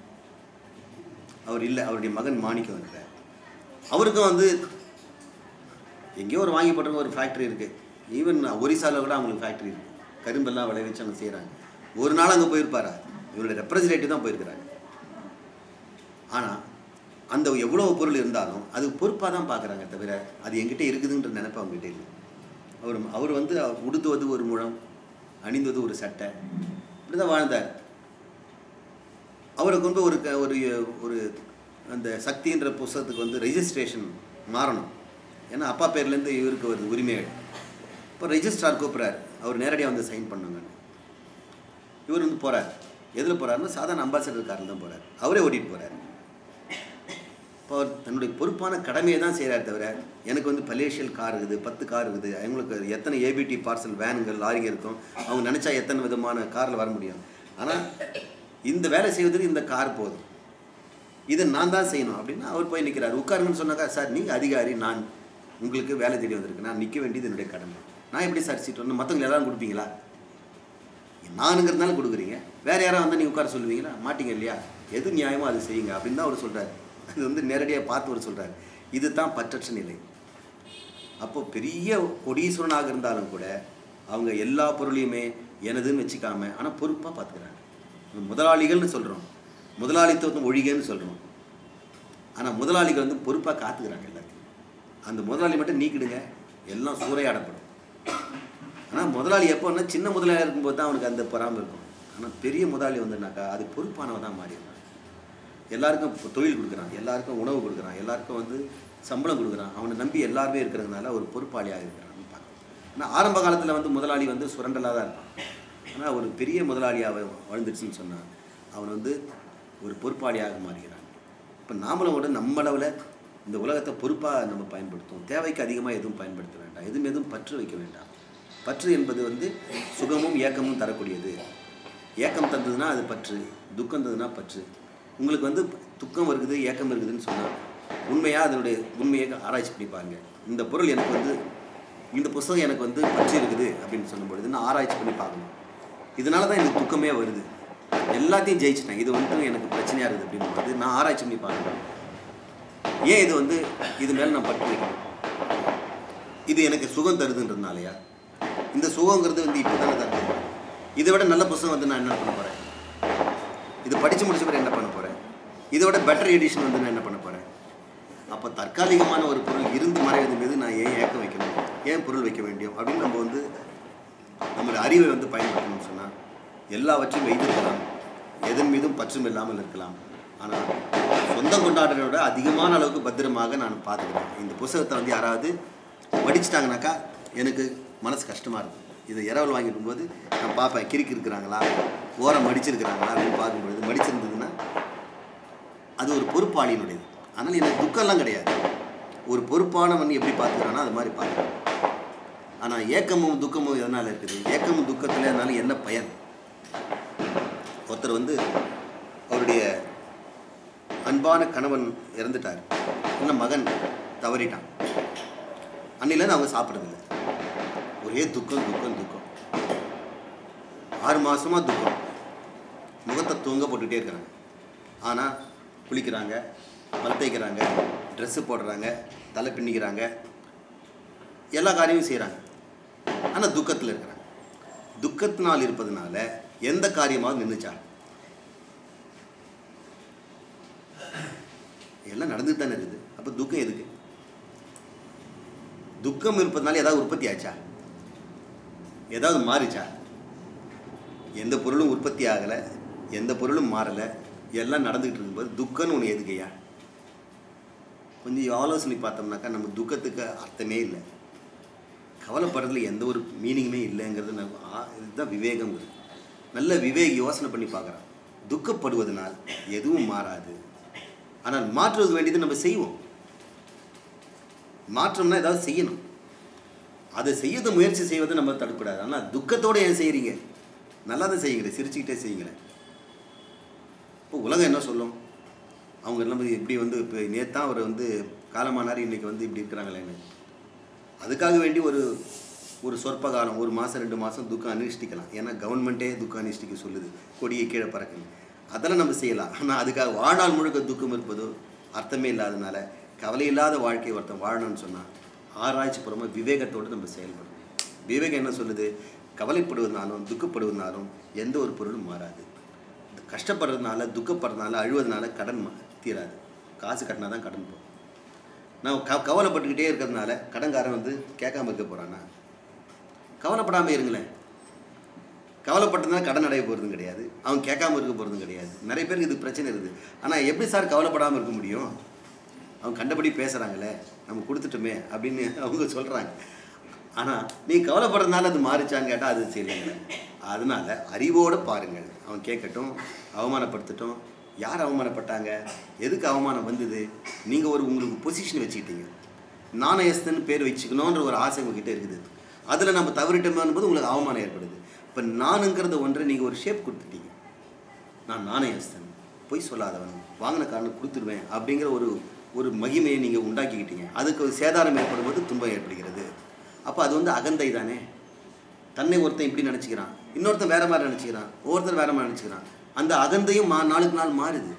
அவர் இல்லை அவருடைய மகன் மாணிக்கம் இருக்கிறார் அவருக்கும் வந்து எங்கேயோ ஒரு வாங்கி போட்டிருக்க ஒரு ஃபேக்ட்ரி இருக்குது ஈவன் ஒரிசாவில் கூட அவங்களுக்கு ஃபேக்ட்ரி இருக்குது கரும்பெல்லாம் விளைவிச்சு அவங்க செய்கிறாங்க ஒரு நாள் அங்கே போயிருப்பாரா இவருடைய ரெப்ரசன்டேட்டிவ் தான் போயிருக்கிறாங்க ஆனால் அந்த எவ்வளோ பொருள் இருந்தாலும் அது பொறுப்பாக தான் பார்க்குறாங்க தவிர அது என்கிட்ட இருக்குதுன்ற நினைப்பு அவங்ககிட்ட இல்லை அவர் அவர் வந்து உடுத்துவது ஒரு முழம் அணிந்தது ஒரு சட்டை இப்படி தான் வாழ்ந்தார் அவரை கொண்டு ஒரு க- ஒரு ஒரு அந்த சக்தின்ற புஸ்தகத்துக்கு வந்து ரெஜிஸ்ட்ரேஷன் மாறணும் ஏன்னா அப்பா பேர்லேருந்து இவருக்கு வருது உரிமைகள் இப்போ ரெஜிஸ்ட்ரார் கூப்பிட்றாரு அவர் நேரடியாக வந்து சைன் பண்ணுங்க இவர் வந்து போகிறார் எதில் போகிறாருன்னா சாதாரண அம்பாசடர் காரில் தான் போகிறார் அவரே ஓட்டிகிட்டு போகிறார் இப்போ அவர் தன்னுடைய பொறுப்பான கடமையை தான் செய்கிறார் தவிர எனக்கு வந்து பலேஷியல் கார் இருக்குது பத்து கார் இருக்குது அவங்களுக்கு எத்தனை ஏபிடி பார்சல் வேனுங்கள் லாரிங்க இருக்கும் அவங்க நினச்சா எத்தனை விதமான காரில் வர முடியும் ஆனால் இந்த வேலை செய்வதற்கு இந்த கார் போதும் இதை நான் தான் செய்யணும் அப்படின்னு அவர் போய் நிற்கிறார் உட்காருங்கன்னு சொன்னாக்கா சார் நீங்கள் அதிகாரி நான் உங்களுக்கு வேலை தேடி வந்திருக்கு நான் நிற்க வேண்டியது என்னுடைய கடமை நான் எப்படி சார் சீட் வந்து மற்றவங்க எல்லாரும் கொடுப்பீங்களா நானுங்கிறதுனால கொடுக்குறீங்க வேறு யாராவது வந்தால் நீங்கள் உட்கார சொல்லுவீங்களா மாட்டீங்க இல்லையா எது நியாயமோ அது செய்யுங்க அப்படின்னு தான் அவர் சொல்கிறார் அது வந்து நேரடியாக பார்த்து அவர் சொல்கிறார் இது தான் பற்றற்ற நிலை அப்போ பெரிய கொடீஸ்வரனாக இருந்தாலும் கூட அவங்க எல்லா பொருளையுமே எனதுன்னு வச்சுக்காம ஆனால் பொறுப்பாக பார்த்துக்கிறாங்க முதலாளிகள்னு சொல்கிறோம் முதலாளித்துவம் ஒழிகன்னு சொல்கிறோம் ஆனால் முதலாளிகள் வந்து பொறுப்பாக காத்துக்கிறாங்க எல்லாத்தையும் அந்த முதலாளி மட்டும் நீக்கிடுங்க எல்லாம் சூறையாடப்படும் ஆனால் முதலாளி எப்போன்னா சின்ன முதலாளியாக இருக்கும்போது தான் அவனுக்கு அந்த பொறாமை இருக்கும் ஆனால் பெரிய முதலாளி வந்துனாக்கா அது பொறுப்பானவ தான் மாறிடுறான் எல்லாருக்கும் இப்போ தொழில் கொடுக்குறான் எல்லாருக்கும் உணவு கொடுக்குறான் எல்லாருக்கும் வந்து சம்பளம் கொடுக்குறான் அவனை நம்பி எல்லாருமே இருக்கிறதுனால ஒரு பொறுப்பாளியாக இருக்கிறான்னு பார்க்கணும் ஆனால் ஆரம்ப காலத்தில் வந்து முதலாளி வந்து சுரண்டலாக தான் இருப்பான் ஆனால் ஒரு பெரிய முதலாளியாக வாழ்ந்துருச்சுன்னு சொன்னான் அவன் வந்து ஒரு பொறுப்பாளியாக மாறுகிறான் இப்போ நாமளும் கூட நம்ம அளவில் இந்த உலகத்தை பொறுப்பாக நம்ம பயன்படுத்துவோம் தேவைக்கு அதிகமாக எதுவும் பயன்படுத்த வேண்டாம் எதுவும் எதுவும் பற்று வைக்க வேண்டாம் பற்று என்பது வந்து சுகமும் ஏக்கமும் தரக்கூடியது ஏக்கம் தந்ததுன்னா அது பற்று துக்கம் தந்ததுன்னா பற்று உங்களுக்கு வந்து துக்கம் இருக்குது ஏக்கம் இருக்குதுன்னு சொன்னால் உண்மையாக அதனுடைய உண்மையை ஆராய்ச்சி பண்ணி பாருங்க இந்த பொருள் எனக்கு வந்து இந்த புஸ்தகம் எனக்கு வந்து பற்று இருக்குது அப்படின்னு சொல்லும் பொழுது நான் ஆராய்ச்சி பண்ணி பார்க்கணும் இதனால தான் எனக்கு துக்கமே வருது எல்லாத்தையும் ஜெயிச்சிட்டேன் இது வந்து எனக்கு பிரச்சனையாக இருக்குது அப்படின்னு போது நான் ஆராய்ச்சி பண்ணி பார்க்கணும் ஏன் இது வந்து இது மேலே நான் பற்று வைக்கணும் இது எனக்கு சுகம் தருதுன்றதுனாலயா இந்த சுகங்கிறது வந்து இப்போ தானே தருது இதை விட நல்ல புத்தகம் வந்து நான் என்ன பண்ண போகிறேன் இது படித்து முடிச்ச பிறகு என்ன பண்ண போகிறேன் இதை விட பெட்டர் எடிஷன் வந்து நான் என்ன பண்ண போகிறேன் அப்போ தற்காலிகமான ஒரு பொருள் இருந்து மறைவது மீது நான் ஏன் ஏக்கம் வைக்கணும் ஏன் பொருள் வைக்க வேண்டும் அப்படின்னு நம்ம வந்து நம்மளுடைய அறிவை வந்து பயன்படுத்தணும்னு சொன்னால் எல்லாவற்றையும் வைத்திருக்கலாம் எதன் மீதும் பற்றும் இல்லாமல் இருக்கலாம் ஆனால் சொந்தம் கொண்டாடுறதை விட அதிகமான அளவுக்கு பத்திரமாக நான் பார்த்துக்கிறேன் இந்த புத்தகத்தை வந்து யாராவது படிச்சிட்டாங்கனாக்கா எனக்கு மனசு கஷ்டமாக இருக்கும் இதை இரவல் வாங்கிட்டு போது நான் பார்ப்பேன் கிறுக்கி இருக்கிறாங்களா ஓரம் மடிச்சிருக்கிறாங்களா அப்படின்னு பார்க்கும்பொழுது மடிச்சிருந்ததுன்னா அது ஒரு பொறுப்பாளியினுடையது ஆனால் எனக்கு துக்கம்லாம் கிடையாது ஒரு பொறுப்பானவன் எப்படி பார்த்துக்கிறானோ அது மாதிரி பார்க்குறேன் ஆனால் ஏக்கமும் துக்கமும் எதனால் இருக்குது ஏக்கமும் துக்கத்தில் அதனால என்ன பயன் ஒருத்தர் வந்து அவருடைய அன்பான கணவன் இறந்துட்டார் இன்னும் மகன் தவறிட்டான் அன்னிலேருந்து அவங்க சாப்பிட்றதில்ல ஒரே துக்கம் துக்கம் துக்கம் ஆறு மாதமாக துக்கம் முகத்தை தூங்க போட்டுக்கிட்டே இருக்கிறாங்க ஆனால் குளிக்கிறாங்க பல் தேய்க்கிறாங்க ட்ரெஸ்ஸு போடுறாங்க தலை பின்னிக்கிறாங்க எல்லா காரியமும் செய்கிறாங்க ஆனால் துக்கத்தில் இருக்கிறாங்க துக்கத்தினால் இருப்பதனால எந்த காரியமாவது நின்றுச்சா எல்லாம் நடந்துட்டு தானே இருக்குது அப்போ துக்கம் எதுக்கு துக்கம் இருப்பதனால ஏதாவது உற்பத்தி ஆச்சா ஏதாவது மாறிச்சா எந்த பொருளும் உற்பத்தி ஆகலை எந்த பொருளும் மாறலை எல்லாம் நடந்துக்கிட்டு இருக்கும்போது துக்கம்னு ஒன்று எதுக்கையா கொஞ்சம் ஆலோசனை பார்த்தோம்னாக்கா நம்ம துக்கத்துக்கு அர்த்தமே இல்லை கவலைப்படுறதுல எந்த ஒரு மீனிங்குமே இல்லைங்கிறது நம்ம ஆ- இதுதான் விவேகங்கிறது நல்ல விவேக் யோசனை பண்ணி பார்க்குறான் துக்கப்படுவதனால் எதுவும் மாறாது ஆனால் மாற்றுவது வேண்டியது நம்ம செய்வோம் மாற்றம்னா ஏதாவது செய்யணும் அதை செய்யறது முயற்சி செய்வதை நம்ம தடுக்கக்கூடாது ஆனால் துக்கத்தோடு ஏன் செய்கிறீங்க நல்லா தான் செய்யுங்களேன் சிரிச்சுக்கிட்டே செய்யுங்களேன் இப்போ உலகம் என்ன சொல்லும் அவங்க நம்ம இப்படி வந்து இப்போ நேத்தான் அவர் வந்து காலமானார் இன்னைக்கு வந்து இப்படி இருக்கிறாங்களேன்னு அதுக்காக வேண்டி ஒரு ஒரு சொற்ப காலம் ஒரு மாதம் ரெண்டு மாதம் துக்கம் அனுஷ்டிக்கலாம் ஏன்னா கவர்மெண்ட்டே துக்கம் அனுஷ்டிக்க சொல்லுது கொடியை கீழே பறக்குங்க அதெல்லாம் நம்ம செய்யலாம் ஆனால் அதுக்காக வாழ்நாள் முழுக்க துக்கம் இருப்பதோ அர்த்தமே இல்லாதனால கவலை இல்லாத வாழ்க்கையை ஒருத்தன் வாழணும்னு சொன்னால் ஆராய்ச்சி பூர்வமாக விவேகத்தோடு நம்ம செயல்படணும் விவேகம் என்ன சொல்லுது கவலைப்படுவதனாலும் துக்கப்படுவதனாலும் எந்த ஒரு பொருளும் மாறாது கஷ்டப்படுறதுனால துக்கப்படுறதுனால அழுவதனால கடன் மா- தீராது காசு கட்டினா தான் கடன் போகும் நான் க கவலைப்பட்டுக்கிட்டே இருக்கிறதுனால கடன்காரன் வந்து கேட்காம இருக்க போகிறானா கவலைப்படாமல் இருங்களேன் கவலைப்பட்டதுனால கடன் அடைய போகிறதும் கிடையாது அவன் கேட்காம இருக்க போகிறதும் கிடையாது நிறைய பேருக்கு இது பிரச்சனை இருக்குது ஆனால் எப்படி சார் கவலைப்படாமல் இருக்க முடியும் அவங்க கண்டபடி பேசுகிறாங்களே நம்ம கொடுத்துட்டோமே அப்படின்னு அவங்க சொல்கிறாங்க ஆனால் நீ கவலைப்படுறதுனால அது மாறிச்சான்னு கேட்டால் அது சரியில்லைங்க அதனால அறிவோடு பாருங்கள் அவன் கேட்கட்டும் அவமானப்படுத்தட்டும் யார் அவமானப்பட்டாங்க எதுக்கு அவமானம் வந்தது நீங்கள் ஒரு உங்களுக்கு பொசிஷன் வச்சுக்கிட்டீங்க நாணயஸ்தன் பேர் வச்சுக்கணுன்ற ஒரு ஆசை உங்ககிட்ட இருக்குது அதில் நம்ம தவறிட்டோம் போது உங்களுக்கு அவமானம் ஏற்படுது இப்போ நானுங்கிறத ஒன்றை நீங்கள் ஒரு ஷேப் கொடுத்துட்டீங்க நான் நாணயஸ்தன் பொய் சொல்லாதவன் வாங்கின காரணம் கொடுத்துருவேன் அப்படிங்கிற ஒரு ஒரு மகிமையை நீங்கள் உண்டாக்கிக்கிட்டீங்க அதுக்கு ஒரு சேதாரம் ஏற்படும் போது துன்பம் ஏற்படுகிறது அப்போ அது வந்து அகந்தை தானே தன்னை ஒருத்தன் இப்படி நினச்சிக்கிறான் இன்னொருத்தன் வேற மாதிரி நினச்சிக்கிறான் ஒவ்வொருத்தர் வேற மாதிரி நினச்சிக்கிறான் அந்த அகந்தையும் மா நாளுக்கு நாள் மாறுது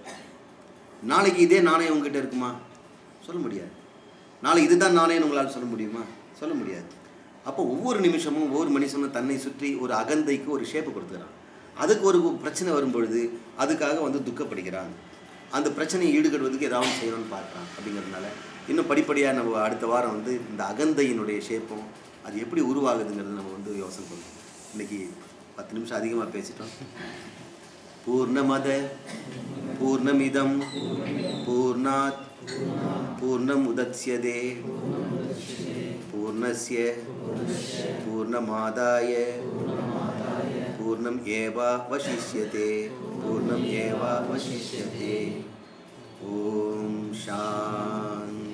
நாளைக்கு இதே நாணயம் உங்ககிட்ட இருக்குமா சொல்ல முடியாது நாளைக்கு இதுதான் நாணயம் உங்களால் சொல்ல முடியுமா சொல்ல முடியாது அப்போ ஒவ்வொரு நிமிஷமும் ஒவ்வொரு மனுஷனும் தன்னை சுற்றி ஒரு அகந்தைக்கு ஒரு ஷேப்பு கொடுத்துக்கிறான் அதுக்கு ஒரு பிரச்சனை வரும்பொழுது அதுக்காக வந்து துக்கப்படுகிறான் அந்த பிரச்சனையை ஈடுகட்டுவதுக்கு ஏதாவது செய்யணும்னு பார்க்குறான் அப்படிங்கிறதுனால இன்னும் படிப்படியாக நம்ம அடுத்த வாரம் வந்து இந்த அகந்தையினுடைய ஷேப்பும் அது எப்படி உருவாகுதுங்கிறது நம்ம வந்து யோசனை பண்ணுவோம் இன்னைக்கு பத்து நிமிஷம் அதிகமாக பேசிட்டோம் பூர்ணமத பூர்ணமிதம் பூர்ணாத் பூர்ணமுதட்சியதே பூர்ணஸ்ய பூர்ணமாதாய பூர்ணம் ஏவாவசிஷ்யதே பூர்ணம் ஏவாவசிஷ்யதே ஓம் சாந்தி